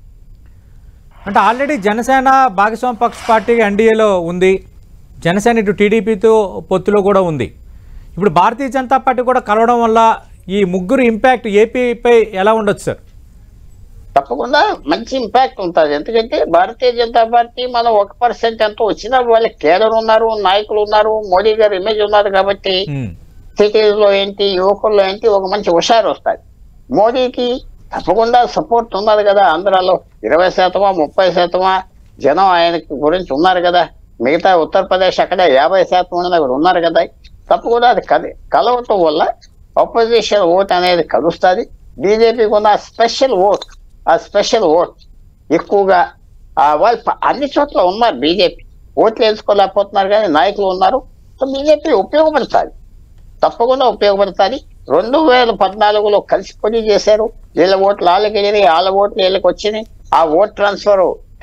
అంటే ఆల్రెడీ జనసేన భాగస్వామ్య పక్ష పార్టీ ఎన్డీఏలో ఉంది జనసేన ఇటు టీడీపీతో పొత్తులో కూడా ఉంది ఇప్పుడు భారతీయ జనతా పార్టీ కూడా కలవడం వల్ల ఈ ముగ్గురు ఇంపాక్ట్ ఏపీపై ఎలా ఉండొచ్చు సార్ తప్పకుండా మంచి ఇంపాక్ట్ ఉంటుంది ఎందుకంటే భారతీయ జనతా పార్టీ మనం ఒక పర్సెంట్ ఎంతో వచ్చినా వాళ్ళకి కేడర్ ఉన్నారు నాయకులు ఉన్నారు మోడీ గారి ఇమేజ్ ఉన్నారు కాబట్టి ఉమ్, సిటీస్ లో ఏంటి యువకుల్లో ఏంటి ఒక మంచి హుషారు వస్తుంది మోడీకి తప్పకుండా సపోర్ట్ ఉన్నది కదా ఆంధ్రాలో ఇరవై శాతమా ముప్పై శాతమా జనం ఆయనకి గురించి ఉన్నారు కదా మిగతా ఉత్తరప్రదేశ్ అక్కడ యాభై శాతం ఉన్నది అక్కడ ఉన్నారు కదా తప్పకుండా అది కలి కలవటం వల్ల అపోజిషన్ ఓట్ అనేది కలుస్తుంది బీజేపీకి ఉన్న స్పెషల్ ఓట్ ఆ స్పెషల్ ఓట్ ఎక్కువగా ఆ వాళ్ళు ప- అన్ని చోట్ల ఉన్నారు బీజేపీ ఓట్లు వేసుకోలేకపోతున్నారు కానీ నాయకులు ఉన్నారు సో బీజేపీ ఉపయోగపడుతుంది తప్పకుండా ఉపయోగపడుతుంది రెండు వేల పద్నాలుగులో కలిసి పోటీ చేశారు వీళ్ళ ఓట్లు వాళ్ళకి వెళ్ళినాయి వాళ్ళ ఓట్లు వీళ్ళకి వచ్చినాయి ఆ ఓట్ ట్రాన్స్ఫర్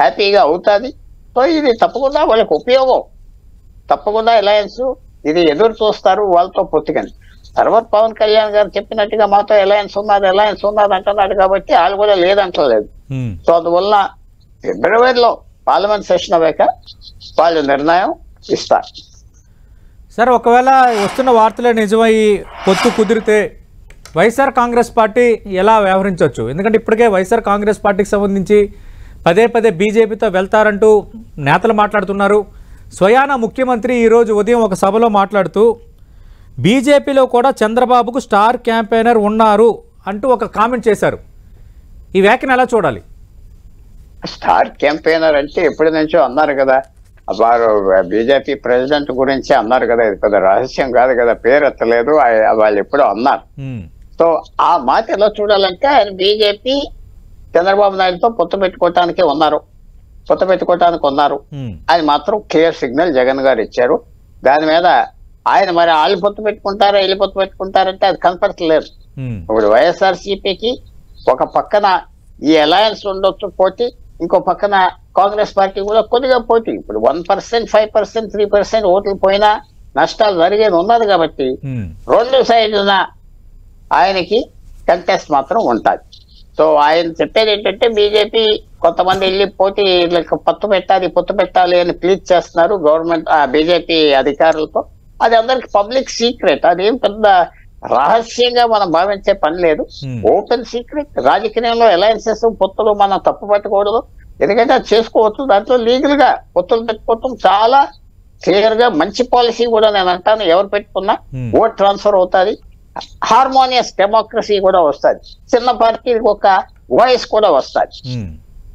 హ్యాపీగా అవుతుంది సో ఇది తప్పకుండా వాళ్ళకి ఉపయోగం తప్పకుండా అలయన్స్ ఇది ఎదురు చూస్తారు వాళ్ళతో పొత్తుకని తర్వాత పవన్ కళ్యాణ్ గారు చెప్పినట్టుగా మాతో అలయన్స్ ఉన్నది అలయన్స్ ఉన్నది అంటున్నాడు కాబట్టి వాళ్ళు కూడా లేదంటలేదు ఉమ్. సో అందువల్ల ఫిబ్రవరిలో పార్లమెంట్ సెషన్ అయ్యాక వాళ్ళు నిర్ణయం ఇస్తారు సార్ ఒకవేళ వస్తున్న వార్తలే నిజమై పొత్తు కుదిరితే వైఎస్ఆర్ కాంగ్రెస్ పార్టీ ఎలా వ్యవహరించవచ్చు ఎందుకంటే ఇప్పటికే వైఎస్ఆర్ కాంగ్రెస్ పార్టీకి సంబంధించి పదే పదే బీజేపీతో వెళ్తారంటూ నేతలు మాట్లాడుతున్నారు స్వయాన ముఖ్యమంత్రి ఈరోజు ఉదయం ఒక సభలో మాట్లాడుతూ బీజేపీలో కూడా చంద్రబాబుకు స్టార్ క్యాంపెయినర్ ఉన్నారు అంటూ ఒక కామెంట్ చేశారు ఈ వ్యాఖ్యను ఎలా చూడాలి స్టార్ క్యాంపెయినర్ అంటే ఎప్పటి నుంచో అన్నారు కదా వారు బీజేపీ ప్రెసిడెంట్ గురించి అన్నారు కదా ఇది పెద్ద రహస్యం కాదు కదా పేరు ఎత్తలేదు ఆ- వాళ్ళు ఎప్పుడో అన్నారు ఉమ్, సో ఆ మాట ఎలా చూడాలంటే ఆయన బీజేపీ చంద్రబాబు నాయుడుతో పొత్తు పెట్టుకోవటానికి ఉన్నారు పొత్తు పెట్టుకోవటానికి ఉన్నారు ఉమ్, అది మాత్రం క్లియర్ సిగ్నల్ జగన్ గారు ఇచ్చారు దాని మీద ఆయన మరి వాళ్ళు పొత్తు పెట్టుకుంటారా వీళ్ళు పొత్తు పెట్టుకుంటారంటే అది కనపడట్లేదు ఉమ్, ఇప్పుడు వైఎస్ఆర్ సిపికి ఒక పక్కన ఈ అలయన్స్ ఉండొచ్చు పోటీ ఇంకో పక్కన కాంగ్రెస్ పార్టీ కూడా కొద్దిగా పోటీ ఇప్పుడు one percent five percent three percent ఓట్లు పోయినా నష్టాలు జరిగేది ఉన్నది కాబట్టి ఉమ్, రెండు సైడ్న ఆయనకి కంటెస్ట్ మాత్రం ఉంటుంది సో ఆయన చెప్పేది ఏంటంటే బీజేపీ కొంతమంది వెళ్ళి పోటీ వీళ్ళకి పొత్తు పెట్టాలి పొత్తు పెట్టాలి అని ప్లీజ్ చేస్తున్నారు గవర్నమెంట్ ఆ బీజేపీ అధికారులతో అది అందరికి పబ్లిక్ సీక్రెట్ అదేం పెద్ద రహస్యంగా మనం భావించే పని లేదు Hmm. ఓపెన్ సీక్రెట్ రాజకీయంలో అలయన్సెస్ పొత్తులు మనం తప్పు పట్టకూడదు ఎందుకంటే అది చేసుకోవచ్చు దాంట్లో లీగల్ గా పొత్తులు పెట్టుకోవటం చాలా క్లియర్ గా మంచి పాలసీ కూడా నేను అంటాను ఎవరు పెట్టుకున్నా Hmm. ఓట్ ట్రాన్స్ఫర్ అవుతుంది హార్మోనియస్ డెమోక్రసీ కూడా వస్తుంది చిన్న పార్టీకి ఒక వాయిస్ కూడా వస్తుంది ఉమ్.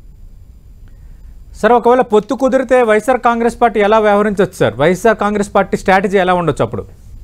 సార్ ఒకవేళ పొత్తు కుదిరితే వైఎస్ఆర్ కాంగ్రెస్ పార్టీ ఎలా వ్యవహరించవచ్చు sir YSR Congress party strategy ఎలా ఉండొచ్చు అప్పుడు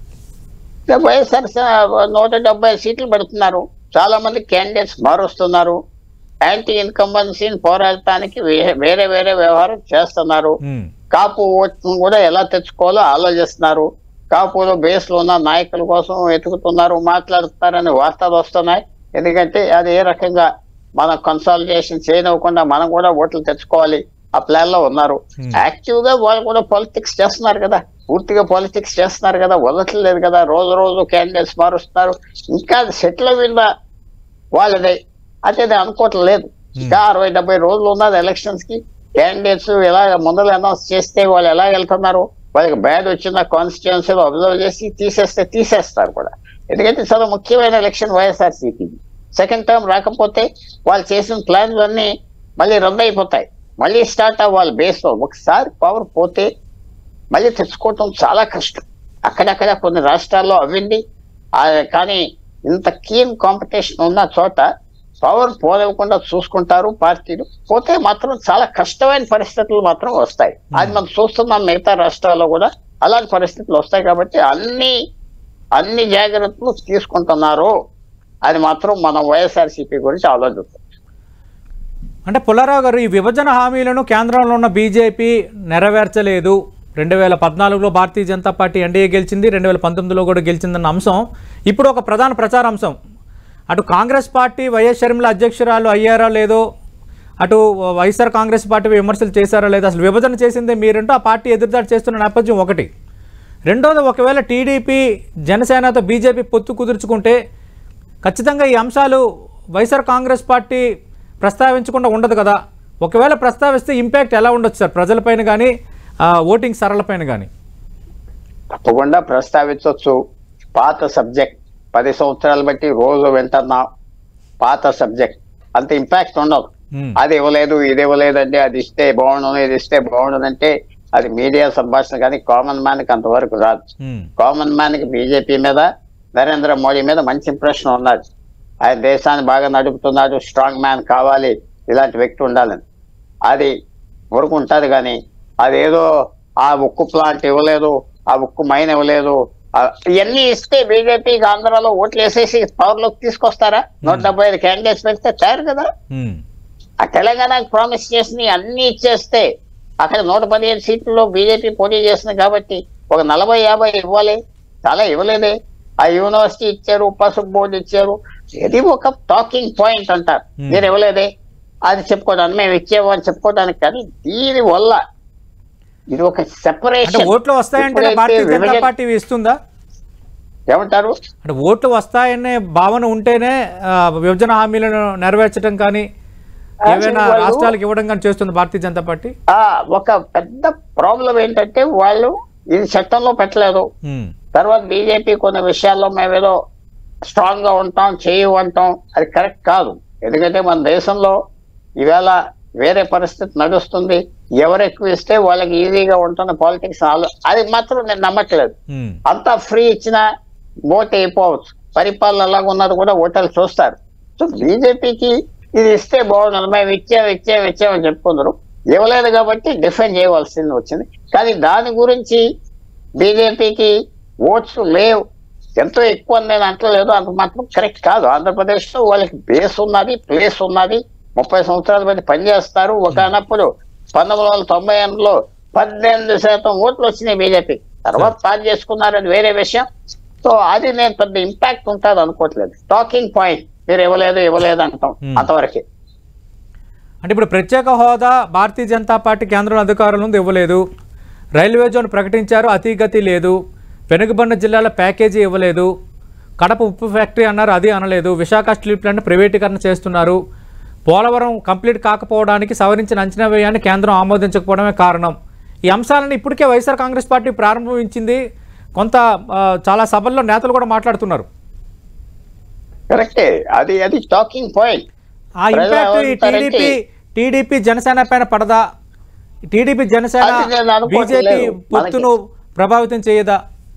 వైఎస్ఆర్ స- నూట డెబ్బై సీట్లు పెడుతున్నారు చాలా మంది క్యాండిడేట్స్ మారుస్తున్నారు యాంటీ ఇన్కంబెన్సీని పోరాడటానికి వే- వేరే వేరే వ్యవహారం చేస్తున్నారు ఉమ్, కాపు ఓట్ను కూడా ఎలా తెచ్చుకోవాలో ఆలోచిస్తున్నారు కాపులో బేస్ లో ఉన్న నాయకుల కోసం వెతుకుతున్నారు మాట్లాడుతున్నారని వార్తలు వస్తున్నాయి ఎందుకంటే అది ఏ రకంగా మనం కన్సాలిడేషన్ చేయనివ్వకుండా మనం కూడా ఓట్లు తెచ్చుకోవాలి ఆ ప్లాన్ లో ఉన్నారు Hmm. యాక్టివ్ గా వాళ్ళు కూడా పాలిటిక్స్ చేస్తున్నారు కదా పూర్తిగా పాలిటిక్స్ చేస్తున్నారు కదా వదలట్లేదు కదా రోజు రోజు క్యాండిడేట్స్ మారుస్తున్నారు ఇంకా సెటిల్ అయిందా వాళ్ళదే అయితే నేను అనుకోవట్లేదు ఇంకా అరవై డెబ్బై రోజులు ఉన్నది ఎలక్షన్స్ కి క్యాండిడేట్స్ ఎలా ముందర అనౌన్స్ చేస్తే వాళ్ళు ఎలా వెళ్తున్నారు వాళ్ళకి బ్యాడ్ వచ్చిన కాన్స్టిట్యున్సీలో అబ్జర్వ్ చేసి తీసేస్తే తీసేస్తారు కూడా ఎందుకంటే చాలా ముఖ్యమైన ఎలక్షన్ వైఎస్ఆర్ సిపికి సెకండ్ టర్మ్ రాకపోతే వాళ్ళు చేసిన ప్లాన్స్ అన్ని మళ్ళీ రద్దు అయిపోతాయి మళ్ళీ స్టార్ట్ అవ్వాలి బేస్ లో ఒకసారి పవర్ పోతే మళ్ళీ తెచ్చుకోవటం చాలా కష్టం అక్కడక్కడ కొన్ని రాష్ట్రాల్లో అవ్వింది ఆ, కానీ ఇంత కీన్ కాంపిటీషన్ ఉన్న చోట పవర్ పోనివ్వకుండా చూసుకుంటారు పార్టీలు పోతే మాత్రం చాలా కష్టమైన పరిస్థితులు మాత్రం వస్తాయి అది మనం చూస్తున్నాం మిగతా రాష్ట్రాల్లో కూడా అలాంటి పరిస్థితులు వస్తాయి కాబట్టి అన్ని అన్ని జాగ్రత్తలు తీసుకుంటున్నారు అది మాత్రం మనం వైఎస్ఆర్సీపీ గురించి ఆలోచిస్తాం అంటే పుల్లారావు గారు ఈ విభజన హామీలను కేంద్రంలో ఉన్న బీజేపీ నెరవేర్చలేదు రెండు వేల పద్నాలుగులో భారతీయ జనతా పార్టీ ఎన్డీఏ గెలిచింది రెండు వేల పంతొమ్మిదిలో కూడా గెలిచిందన్న అంశం ఇప్పుడు ఒక ప్రధాన ప్రచార అంశం అటు కాంగ్రెస్ పార్టీ వైఎస్ షర్మిల అధ్యక్షురాలు అయ్యారా లేదో అటు వైఎస్ఆర్ కాంగ్రెస్ పార్టీ విమర్శలు చేశారా లేదో అసలు విభజన చేసిందే మీరంటూ ఆ పార్టీ ఎదురుదాడి చేస్తున్న నేపథ్యం ఒకటి రెండోది ఒకవేళ టీడీపీ జనసేనతో బీజేపీ పొత్తు కుదుర్చుకుంటే ఖచ్చితంగా ఈ అంశాలు వైఎస్ఆర్ కాంగ్రెస్ పార్టీ ప్రస్తావించకుండా ఉండదు కదా ఒకవేళ ప్రస్తావిస్తే ఇంపాక్ట్ ఎలా ఉండొచ్చు సార్ ప్రజలపైన కానీ ఓటింగ్ సరళపైన కానీ తప్పకుండా ప్రస్తావించవచ్చు పాత సబ్జెక్ట్ పది సంవత్సరాలు బట్టి రోజు వింటున్నాం పాత సబ్జెక్ట్ అంత ఇంపాక్ట్ ఉండదు మ్మ్. అది ఇవ్వలేదు ఇది ఇవ్వలేదు అంటే అది ఇస్తే బాగుండు ఇది ఇస్తే బాగుండు అంటే అది మీడియా సంభాషణ కానీ కామన్ మ్యాన్ కి అంతవరకు రాదు మ్మ్. కామన్ మ్యాన్ కి బీజేపీ మీద నరేంద్ర మోడీ మీద మంచి ఇంప్రెషన్ ఉన్నది ఆయన దేశాన్ని బాగా నడుపుతున్నాడు స్ట్రాంగ్ మ్యాన్ కావాలి ఇలాంటి వ్యక్తి ఉండాలని అది వరకు ఉంటుంది కానీ అదేదో ఆ ఉక్కు ప్లాంట్ ఇవ్వలేదు ఆ ఉక్కు మైన్ ఇవ్వలేదు ఆ- ఇవన్నీ ఇస్తే బీజేపీకి ఆంధ్రాలో ఓట్లు వేసేసి పవర్ లోకి తీసుకొస్తారా నూట డెబ్బై ఐదు క్యాండిడేట్స్ పెడితే తయారు కదా మ్మ్. ఆ తెలంగాణకు ప్రామిస్ చేసి అన్ని ఇచ్చేస్తే అక్కడ నూట పదిహేను సీట్లలో బీజేపీ పోటీ చేసింది కాబట్టి ఒక నలభై యాభై ఇవ్వాలి చాలా ఇవ్వలేదే ఆ యూనివర్సిటీ ఇచ్చారు పసుపు బోర్డు ఇచ్చారు ఇది ఒక టాకింగ్ పాయింట్ అంటారు Hmm. మీరు ఇవ్వలేదే అది చెప్పుకోవడానికి మేము ఇచ్చేమో అని చెప్పుకోవడానికి కానీ దీని వల్ల ఇది ఒక అంటే సెపరేషన్ ఓట్లు వస్తాయంటే భారతీయ జనతా పార్టీ ఇస్తుందా ఏమంటారు అంటే ఓట్లు వస్తాయనే భావన ఉంటేనే ఆ, విభజన హామీలను నెరవేర్చడం కానీ ఏవైనా వాళ్ళు- రాష్ట్రాలకు ఇవ్వడం కానీ చేస్తుంది భారతీయ జనతా పార్టీ ఆ ఒక పెద్ద ప్రాబ్లం ఏంటంటే వాళ్ళు ఇది చట్టంలో పెట్టలేదు ఉమ్, తర్వాత బీజేపీ కొన్ని విషయాల్లో మేమేదో స్ట్రాంగ్ గా ఉంటాం చేయి అంటాం అది కరెక్ట్ కాదు ఎందుకంటే మన దేశంలో ఈవేళ వేరే పరిస్థితి నడుస్తుంది ఎవరు ఎక్కువ ఇస్తే వాళ్ళకి ఈజీగా ఉంటుంది పాలిటిక్స్ అది మాత్రం నేను నమ్మట్లేదు ఉమ్, అంతా ఫ్రీ ఇచ్చినా ఓట్ అయిపోవచ్చు పరిపాలన ఎలాగ ఉన్నది కూడా ఓటర్లు చూస్తారు సో బీజేపీకి ఇది ఇస్తే బాగుంది మేము ఇచ్చాం ఇచ్చాం ఇచ్చామని చెప్పుకుందరు ఇవ్వలేదు కాబట్టి డిఫెండ్ చేయవలసింది వచ్చింది కానీ దాని గురించి బీజేపీకి ఓట్స్ లేవు ఎంతో ఎక్కువ అని నేను అంటలేదు అంత మాత్రం కరెక్ట్ కాదు ఆంధ్రప్రదేశ్ లో వాళ్ళకి బేస్ ఉన్నది ప్లేస్ ఉన్నది ముప్పై సంవత్సరాల బట్టి పనిచేస్తారు ఒకనప్పుడు పంతొమ్మిది వందల తొంభై ఎనిమిదిలో పద్దెనిమిది శాతం ఓట్లు వచ్చినాయి బీజేపీ తర్వాత పాస్ చేసుకున్నారు అది వేరే విషయం సో అది నేను పెద్ద ఇంపాక్ట్ ఉంటుంది అనుకోవట్లేదు టాకింగ్ పాయింట్ మీరు ఇవ్వలేదు ఇవ్వలేదు అంటాం Hmm. అంతవరకే అంటే ఇప్పుడు ప్రత్యేక హోదా భారతీయ జనతా పార్టీ కేంద్రం అధికారుల నుండి ఇవ్వలేదు రైల్వే జోన్ ప్రకటించారు అతిగతి లేదు వెనుకబడిన జిల్లాల ప్యాకేజీ ఇవ్వలేదు కడప ఉప్పు ఫ్యాక్టరీ అన్నారు అది అనలేదు విశాఖ స్టీల్ ప్లాంట్ ప్రైవేటీకరణ చేస్తున్నారు పోలవరం కంప్లీట్ కాకపోవడానికి సవరించిన అంచనా వ్యయాన్ని కేంద్రం ఆమోదించకపోవడమే కారణం ఈ అంశాలను ఇప్పటికే వైఎస్ఆర్ కాంగ్రెస్ పార్టీ ప్రారంభించింది కొంత ఆ, చాలా సభల్లో నేతలు కూడా మాట్లాడుతున్నారు కరెక్టే అది అది టాకింగ్ పాయింట్ ఆ ఇంపాక్ట్ ఈ ఏమంటారంటే- టీడీపీ టీడీపీ జనసేన పైన పడదా టీడీపీ జనసేన అది నేను అనుకోవట్లేదు. బీజేపీ పొత్తును ప్రభావితం చేయదా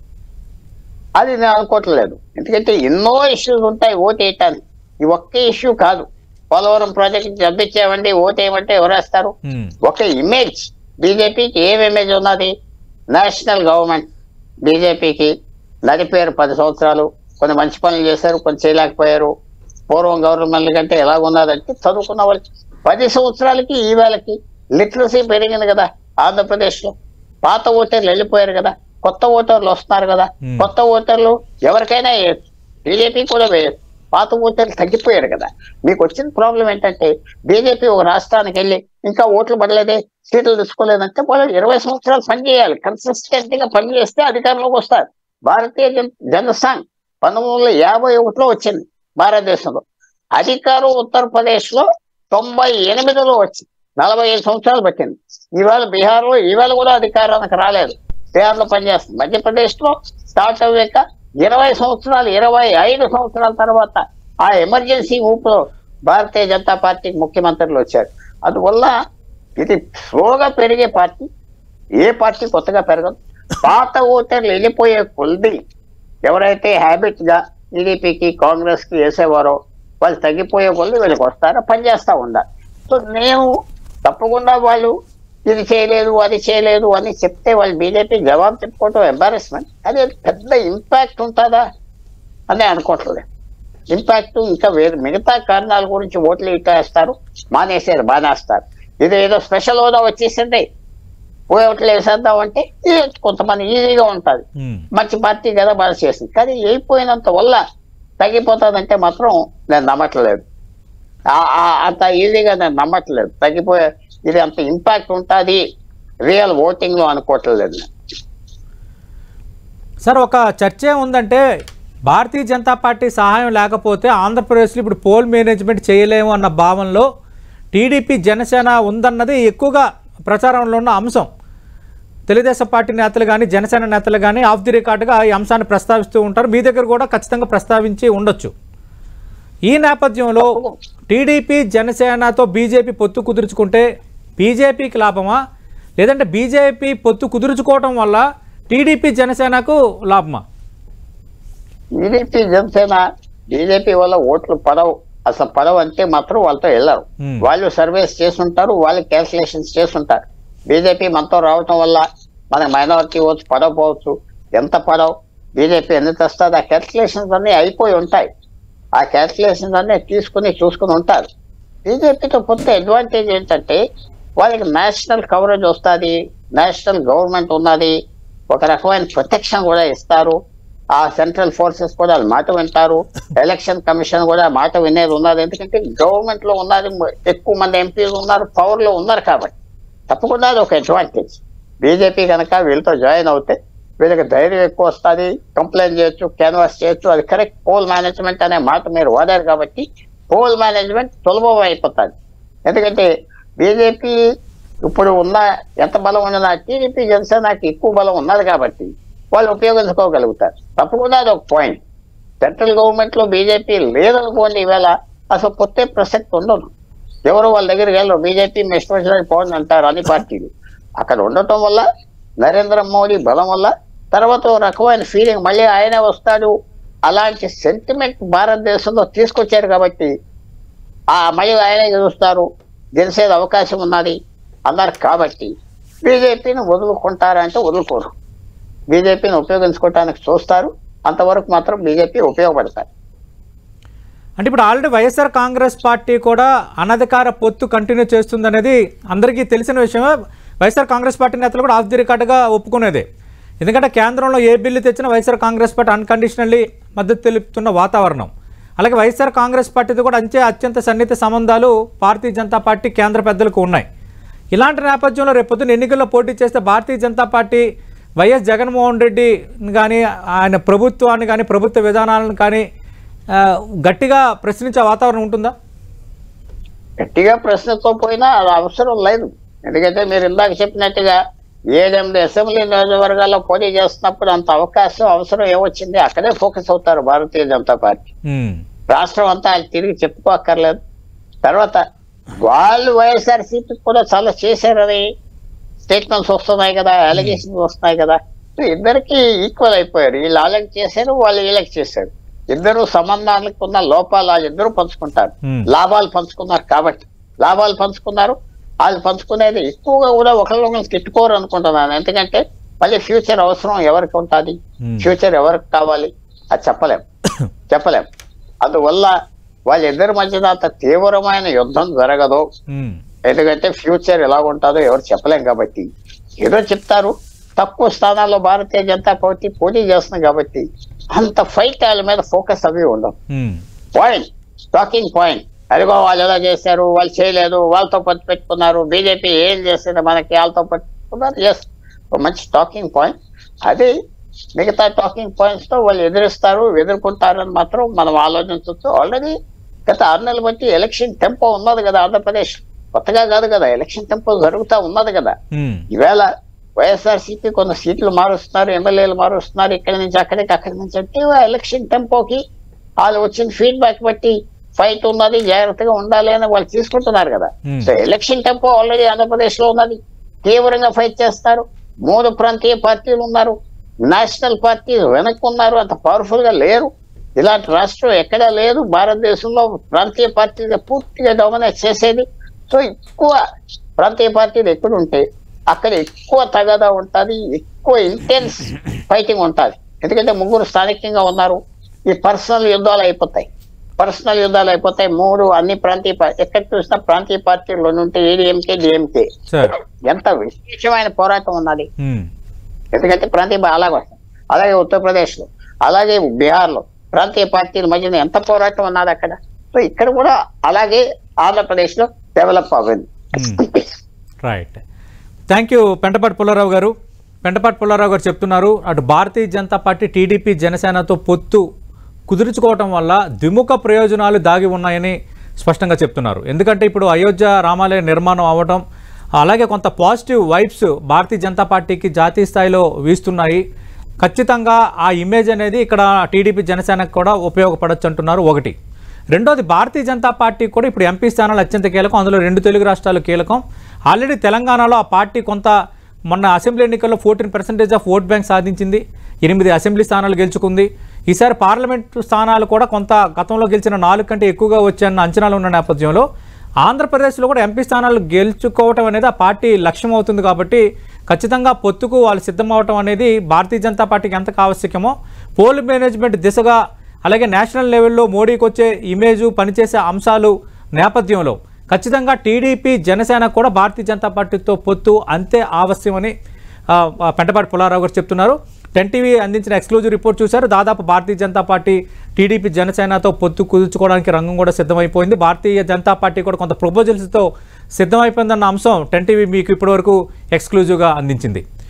అది నేను అనుకోవట్లేదు ఎందుకంటే ఎన్నో ఇష్యూస్ ఉంటాయి ఓటు వేయటానికి ఈ ఒక్క ఇష్యూ కాదు పోలవరం ప్రాజెక్ట్ జబ్బిచ్చామండి ఓటు వేయమంటే ఎవరేస్తారు ఉమ్, ఒక ఇమేజ్ బీజేపీకి ఏం ఇమేజ్ ఉన్నది నేషనల్ గవర్నమెంట్ బీజేపీకి నడిపారు పది సంవత్సరాలు కొన్ని మంచి పనులు చేశారు కొన్ని చేయలేకపోయారు పూర్వం గవర్నమెంట్ కంటే ఎలాగున్నదంటే చదువుకున్న వాళ్ళు పది సంవత్సరాలకి ఈ వేళకి లిటరసీ పెరిగింది కదా ఆంధ్రప్రదేశ్ లో పాత ఓటర్లు వెళ్ళిపోయారు కదా కొత్త ఓటర్లు వస్తున్నారు కదా Hmm. కొత్త ఓటర్లు ఎవరికైనా వేయచ్చు బీజేపీ కూడా వేయచ్చు పాత ఓటర్లు తగ్గిపోయారు కదా మీకు వచ్చిన ప్రాబ్లం ఏంటంటే బీజేపీ ఒక రాష్ట్రానికి వెళ్ళి ఇంకా ఓట్లు పడలేదే సీట్లు తీసుకోలేదంటే వాళ్ళు ఇరవై సంవత్సరాలు పనిచేయాలి కన్సిస్టెంట్ గా పనిచేస్తే అధికారంలోకి వస్తారు భారతీయ జన జనసంఘ్ పంతొమ్మిది వందల యాభై ఒకటిలో వచ్చింది భారతదేశంలో అధికారం ఉత్తరప్రదేశ్ లో తొంభై ఎనిమిదిలో వచ్చింది నలభై ఐదు సంవత్సరాలు పట్టింది ఇవాళ బీహార్ లో ఇవాళ కూడా అధికారానికి రాలేదు బీహార్ లో పనిచేస్తుంది మధ్యప్రదేశ్ లో స్టార్ట్ అయ్యాక ఇరవై సంవత్సరాలు ఇరవై ఐదు సంవత్సరాల తర్వాత ఆ ఎమర్జెన్సీ ఊపులో భారతీయ జనతా పార్టీకి ముఖ్యమంత్రులు వచ్చారు అందువల్ల ఇది స్లోగా పెరిగే పార్టీ ఏ పార్టీ కొత్తగా పెరగదు పాత ఓటర్లు వెళ్ళిపోయే కొద్ది ఎవరైతే హ్యాబిట్ గా టీడీపీకి కాంగ్రెస్ కి వేసేవారో వాళ్ళు తగ్గిపోయే కొద్ది వీళ్ళకి వస్తారో పనిచేస్తా ఉండాలి సో నేను తప్పకుండా వాళ్ళు ఇది చేయలేదు అది చేయలేదు అని చెప్తే వాళ్ళు బీజేపీ జవాబు చెప్పుకోవటం ఎంబారెస్మెంట్ అది పెద్ద ఇంపాక్ట్ ఉంటుందా అని అనుకోవట్లేదు ఇంపాక్ట్ ఇంకా వేరే మిగతా కారణాల గురించి ఓట్లు ఇట్టేస్తారు మానేసారు బానేస్తారు ఇది ఏదో స్పెషల్ హోదా వచ్చేసింది పోయేట్లు వేసేద్దాం అంటే ఇది కొంతమంది ఈజీగా ఉంటుంది ఉమ్. మంచి పార్టీ కదా బాగా చేసింది కానీ అయిపోయినంత వల్ల తగ్గిపోతుందంటే మాత్రం నేను నమ్మట్లేదు ఆ- ఆ- అంత ఈజీగా నేను నమ్మట్లేదు తగ్గిపోయే ఇది అంత ఇంపాక్ట్ ఉంటుంది రియల్ ఓటింగ్ లో అనుకోవట్లేదు నేను. సార్ ఒక చర్చ ఉందంటే భారతీయ జనతా పార్టీ సహాయం లేకపోతే ఆంధ్రప్రదేశ్లో ఇప్పుడు పోల్ మేనేజ్మెంట్ చేయలేము అన్న భావనలో టీడీపీ జనసేన ఉందన్నది ఎక్కువగా ప్రచారంలో ఉన్న అంశం తెలుగుదేశం పార్టీ నేతలు కానీ జనసేన నేతలు కానీ ఆఫ్ ది రికార్డుగా ఈ అంశాన్ని ప్రస్తావిస్తూ ఉంటారు మీ దగ్గర కూడా ఖచ్చితంగా ప్రస్తావించి ఉండొచ్చు ఈ నేపథ్యంలో టీడీపీ జనసేనతో బీజేపీ పొత్తు కుదుర్చుకుంటే బీజేపీకి లాభమా లేదంటే బీజేపీ పొత్తు కుదుర్చుకోవటం వల్ల టీడీపీ జనసేనకు లాభమా టీడీపీ జనసేన బీజేపీ వల్ల ఓట్లు పడవు అసలు పడవు అంటే మాత్రం వాళ్ళతో వెళ్ళరు Hmm. వాళ్ళు సర్వేస్ చేస్తుంటారు వాళ్ళు క్యాల్కులేషన్స్ చేస్తుంటారు బీజేపీ మనతో రావటం వల్ల మన మైనారిటీ ఓట్స్ పడకపోవచ్చు ఎంత పడవు బీజేపీ ఎంత తెస్తుంది ఆ క్యాల్కులేషన్స్ అన్ని అయిపోయి ఉంటాయి ఆ క్యాల్కులేషన్స్ అన్ని తీసుకుని చూసుకుని ఉంటారు బీజేపీతో పొత్తు అడ్వాంటేజ్ ఏంటంటే వాళ్ళకి నేషనల్ కవరేజ్ వస్తుంది నేషనల్ గవర్నమెంట్ ఉన్నది ఒక రకమైన ప్రొటెక్షన్ కూడా ఇస్తారు ఆ సెంట్రల్ ఫోర్సెస్ కూడా వాళ్ళ మాట వింటారు ఎలక్షన్ కమిషన్ కూడా మాట వినేది ఉన్నది ఎందుకంటే గవర్నమెంట్ లో ఉన్నది ఎక్కువ మంది ఎంపీలు ఉన్నారు పవర్ లో ఉన్నారు కాబట్టి తప్పకుండా అది ఒక అడ్వాంటేజ్ బీజేపీ కనుక వీళ్ళతో జాయిన్ అవుతే వీళ్ళకి ధైర్యం ఎక్కువ వస్తుంది కంప్లైంట్ చేయొచ్చు క్యాన్వాస్ చేయొచ్చు అది కరెక్ట్ పోల్ మేనేజ్మెంట్ అనే మాట మీరు వాడారు కాబట్టి పోల్ మేనేజ్మెంట్ సులభం అయిపోతుంది ఎందుకంటే బీజేపీ ఇప్పుడు ఉన్న ఎంత బలం ఉన్నదా టీడీపీ జనసేనకి ఎక్కువ బలం ఉన్నది కాబట్టి వాళ్ళు ఉపయోగించుకోగలుగుతారు తప్పకుండా అది ఒక పాయింట్ సెంట్రల్ గవర్నమెంట్ లో బీజేపీ లేదనుకోండి ఈవేళ అసలు పొత్తే ప్రసక్తి ఉండదు ఎవరు వాళ్ళ దగ్గరికి వెళ్ళరు బీజేపీ ఇష్టం వచ్చినట్టు పోండి అంటారు అన్ని పార్టీలు అక్కడ ఉండటం వల్ల నరేంద్ర మోడీ బలం వల్ల తర్వాత ఓ రకమైన ఫీలింగ్ మళ్ళీ ఆయనే వస్తాడు అలాంటి సెంటిమెంట్ భారతదేశంలో తీసుకొచ్చారు కాబట్టి ఆ మళ్ళీ ఆయనే చూస్తారు గెలిచేది అవకాశం ఉన్నది అన్నారు కాబట్టి బీజేపీని వదులుకుంటారంటే వదులుకోరు బీజేపీని ఉపయోగించుకోవటానికి చూస్తారు అంతవరకు మాత్రం బీజేపీ ఉపయోగపడతారు అంటే ఇప్పుడు ఆల్రెడీ వైఎస్ఆర్ కాంగ్రెస్ పార్టీ కూడా అనధికార పొత్తు కంటిన్యూ చేస్తుందనేది అందరికీ తెలిసిన విషయమే వైఎస్ఆర్ కాంగ్రెస్ పార్టీ నేతలు కూడా ఆఫ్ ది రికార్డుగా ఒప్పుకునేదే ఎందుకంటే కేంద్రంలో ఏ బిల్లు తెచ్చినా వైఎస్ఆర్ కాంగ్రెస్ పార్టీ అన్కండిషనల్లీ మద్దతు తెలుపుతున్న వాతావరణం అలాగే వైఎస్ఆర్ కాంగ్రెస్ పార్టీతో కూడా అంచే అత్యంత సన్నిహిత సంబంధాలు భారతీయ జనతా పార్టీ కేంద్ర పెద్దలకు ఉన్నాయి ఇలాంటి నేపథ్యంలో రేపొద్దున ఎన్నికల్లో పోటీ చేస్తే భారతీయ జనతా పార్టీ వైఎస్ జగన్మోహన్ రెడ్డి కానీ ఆయన ప్రభుత్వాన్ని కానీ ప్రభుత్వ విధానాలను కానీ ఆ, గట్టిగా ప్రశ్నించే వాతావరణం ఉంటుందా గట్టిగా ప్రశ్నతో పోయినా అది అవసరం లేదు ఎందుకంటే మీరు ఇందాక చెప్పినట్టుగా ఏడెనిమిది అసెంబ్లీ నియోజకవర్గాల్లో పోటీ చేస్తున్నప్పుడు అంత అవకాశం అవసరం ఏమొచ్చింది అక్కడే ఫోకస్ అవుతారు భారతీయ జనతా పార్టీ ఉమ్, రాష్ట్రం అంతా ఆయన తిరిగి చెప్పుకోక్కర్లేదు తర్వాత వాళ్ళు వైఎస్ఆర్సీపీ కూడా చాలా చేశారని స్టేట్మెంట్స్ వస్తున్నాయి కదా అలిగేషన్స్ వస్తున్నాయి కదా సో ఇద్దరికి ఈక్వల్ అయిపోయారు వీళ్ళు వాళ్ళకి చేశారు వాళ్ళు వీళ్ళకి చేశారు ఇద్దరు సంబంధాలకు ఉన్న లోపాలు వాళ్ళు ఇద్దరు పంచుకుంటారు Hmm. లాభాలు పంచుకున్నారు కాబట్టి లాభాలు పంచుకున్నారు వాళ్ళు పంచుకునేది ఎక్కువగా కూడా ఒకరినొకరు తిట్టుకోరు అనుకుంటున్నాను ఎందుకంటే మళ్ళీ ఫ్యూచర్ అవసరం ఎవరికి ఉంటుంది Hmm. ఫ్యూచర్ ఎవరికి కావాలి అది చెప్పలేం చెప్పలేం అందువల్ల వాళ్ళిద్దరి మధ్యన అంత తీవ్రమైన యుద్ధం జరగదు ఉమ్, ఎందుకంటే ఫ్యూచర్ ఎలా ఉంటుందో ఎవరు చెప్పలేం కాబట్టి ఏదో చెప్తారు తక్కువ స్థానాల్లో భారతీయ జనతా పార్టీ పోటీ చేస్తుంది కాబట్టి అంత ఫైట్ వాళ్ళ మీద ఫోకస్ అవి ఉండవు ఉమ్, పాయింట్ టాకింగ్ పాయింట్ అదిగో వాళ్ళు ఎలా చేశారు వాళ్ళు చేయలేదు వాళ్ళతో పట్టు పెట్టుకున్నారు బీజేపీ ఏం చేస్తుంది మనకి వాళ్ళతో పట్టుకున్నారు ఎస్ మంచి టాకింగ్ పాయింట్ అది మిగతా టాకింగ్ పాయింట్స్ తో వాళ్ళు ఎదురిస్తారు ఎదుర్కొంటారని మాత్రం మనం ఆలోచించవచ్చు ఆల్రెడీ గత ఆరు నెలలు బట్టి ఎలక్షన్ టెంపో ఉన్నది కదా ఆంధ్రప్రదేశ్ కొత్తగా కాదు కదా ఎలక్షన్ టెంపో జరుగుతా ఉన్నది కదా ఉమ్, ఈవేళ వైఎస్ఆర్సీపీ కొన్ని సీట్లు మారుస్తున్నారు ఎమ్మెల్యేలు మారుస్తున్నారు ఇక్కడి నుంచి అక్కడికి అక్కడి నుంచి అంటే ఎలక్షన్ టెంపోకి వాళ్ళు వచ్చిన ఫీడ్బ్యాక్ బట్టి ఫైట్ ఉన్నది జాగ్రత్తగా ఉండాలి అని వాళ్ళు తీసుకుంటున్నారు కదా Hmm. So election tempo already Andhra Pradesh లో ఉన్నది తీవ్రంగా ఫైట్ చేస్తారు మూడు ప్రాంతీయ పార్టీలు ఉన్నారు నేషనల్ పార్టీ వెనక్కి ఉన్నారు అంత పవర్ఫుల్ గా లేరు ఇలాంటి రాష్ట్రం ఎక్కడా లేదు భారతదేశంలో ప్రాంతీయ పార్టీలు పూర్తిగా డామినేట్ చేసేది సో ఎక్కువ ప్రాంతీయ పార్టీలు ఎక్కడ ఉంటే అక్కడ ఎక్కువ తగదా ఉంటుంది ఎక్కువ ఇంటెన్స్ ఫైటింగ్ ఉంటుంది ఎందుకంటే ముగ్గురు స్థానికంగా ఉన్నారు ఈ పర్సనల్ యుద్ధాలు అయిపోతాయి పర్సనల్ యుద్ధాలు అయిపోతాయి మూడు అన్ని ప్రాంతీయ పా- ఎక్కడ చూసినా ప్రాంతీయ పార్టీలు ఉంటే ఏడీఎంకే డిఎంకే సార్ ఎంత విశేషమైన పోరాటం ఉన్నది ఉమ్, ఎందుకంటే ప్రాంతీయ పా- అలాగే వస్తాయి అలాగే ఉత్తరప్రదేశ్ లో అలాగే బీహార్ లో ప్రాంతీయ పార్టీల మధ్యన ఎంత పోరాటం ఉన్నది అక్కడ సో ఇక్కడ కూడా అలాగే ఆంధ్రప్రదేశ్ లో డెవలప్ అవ్వింది right thank you Pentapati Pullarao garu Pentapati Pullarao garu చెప్తున్నారు అటు భారతీయ జనతా పార్టీ టీడీపీ జనసేనతో పొత్తు కుదుర్చుకోవటం వల్ల ద్విముఖ ప్రయోజనాలు దాగి ఉన్నాయని స్పష్టంగా చెప్తున్నారు ఎందుకంటే ఇప్పుడు అయోధ్య రామాలయ నిర్మాణం అవ్వటం అలాగే కొంత పాజిటివ్ వైబ్స్ భారతీయ జనతా పార్టీకి జాతీయ స్థాయిలో వీస్తున్నాయి ఖచ్చితంగా ఆ ఇమేజ్ అనేది ఇక్కడ టీడీపీ జనసేనకు కూడా ఉపయోగపడచ్చు అంటున్నారు ఒకటి రెండోది భారతీయ జనతా పార్టీ కూడా ఇప్పుడు ఎంపీ స్థానాలు అత్యంత కీలకం అందులో రెండు తెలుగు రాష్ట్రాలు కీలకం ఆల్రెడీ తెలంగాణలో ఆ పార్టీ కొంత మొన్న అసెంబ్లీ ఎన్నికల్లో fourteen percentage of vote bank సాధించింది ఎనిమిది అసెంబ్లీ స్థానాలు గెలుచుకుంది ఈసారి పార్లమెంట్ స్థానాలు కూడా కొంత గతంలో గెలిచిన నాలుగు కంటే ఎక్కువగా వచ్చాయన్న అంచనాలు ఉన్న నేపథ్యంలో ఆంధ్రప్రదేశ్లో కూడా ఎంపీ స్థానాలు గెలుచుకోవటం అనేది ఆ పార్టీ లక్ష్యం అవుతుంది కాబట్టి ఖచ్చితంగా పొత్తుకు వాళ్ళు సిద్ధం అవటం అనేది భారతీయ జనతా పార్టీకి ఎంత ఆవశ్యకమో పోల్ మేనేజ్మెంట్ దిశగా అలాగే నేషనల్ లెవెల్లో మోడీకి వచ్చే ఇమేజు పనిచేసే అంశాలు నేపథ్యంలో ఖచ్చితంగా టీడీపీ జనసేన కూడా భారతీయ జనతా పార్టీతో పొత్తు అంతే ఆవశ్యమని ఆ, ఆ, పెంటపాటి పుల్లారావు గారు చెప్తున్నారు టెన్ టీవీ అందించిన ఎక్స్క్లూజివ్ రిపోర్ట్ చూశారు దాదాపు భారతీయ జనతా పార్టీ టీడీపీ జనసేనతో పొత్తు కుదుర్చుకోవడానికి రంగం కూడా సిద్ధమైపోయింది భారతీయ జనతా పార్టీ కూడా కొంత ప్రపోజల్స్తో సిద్ధమైపోయిందన్న అంశం టెన్ టీవీ మీకు ఇప్పటివరకు ఎక్స్క్లూజివ్గా అందించింది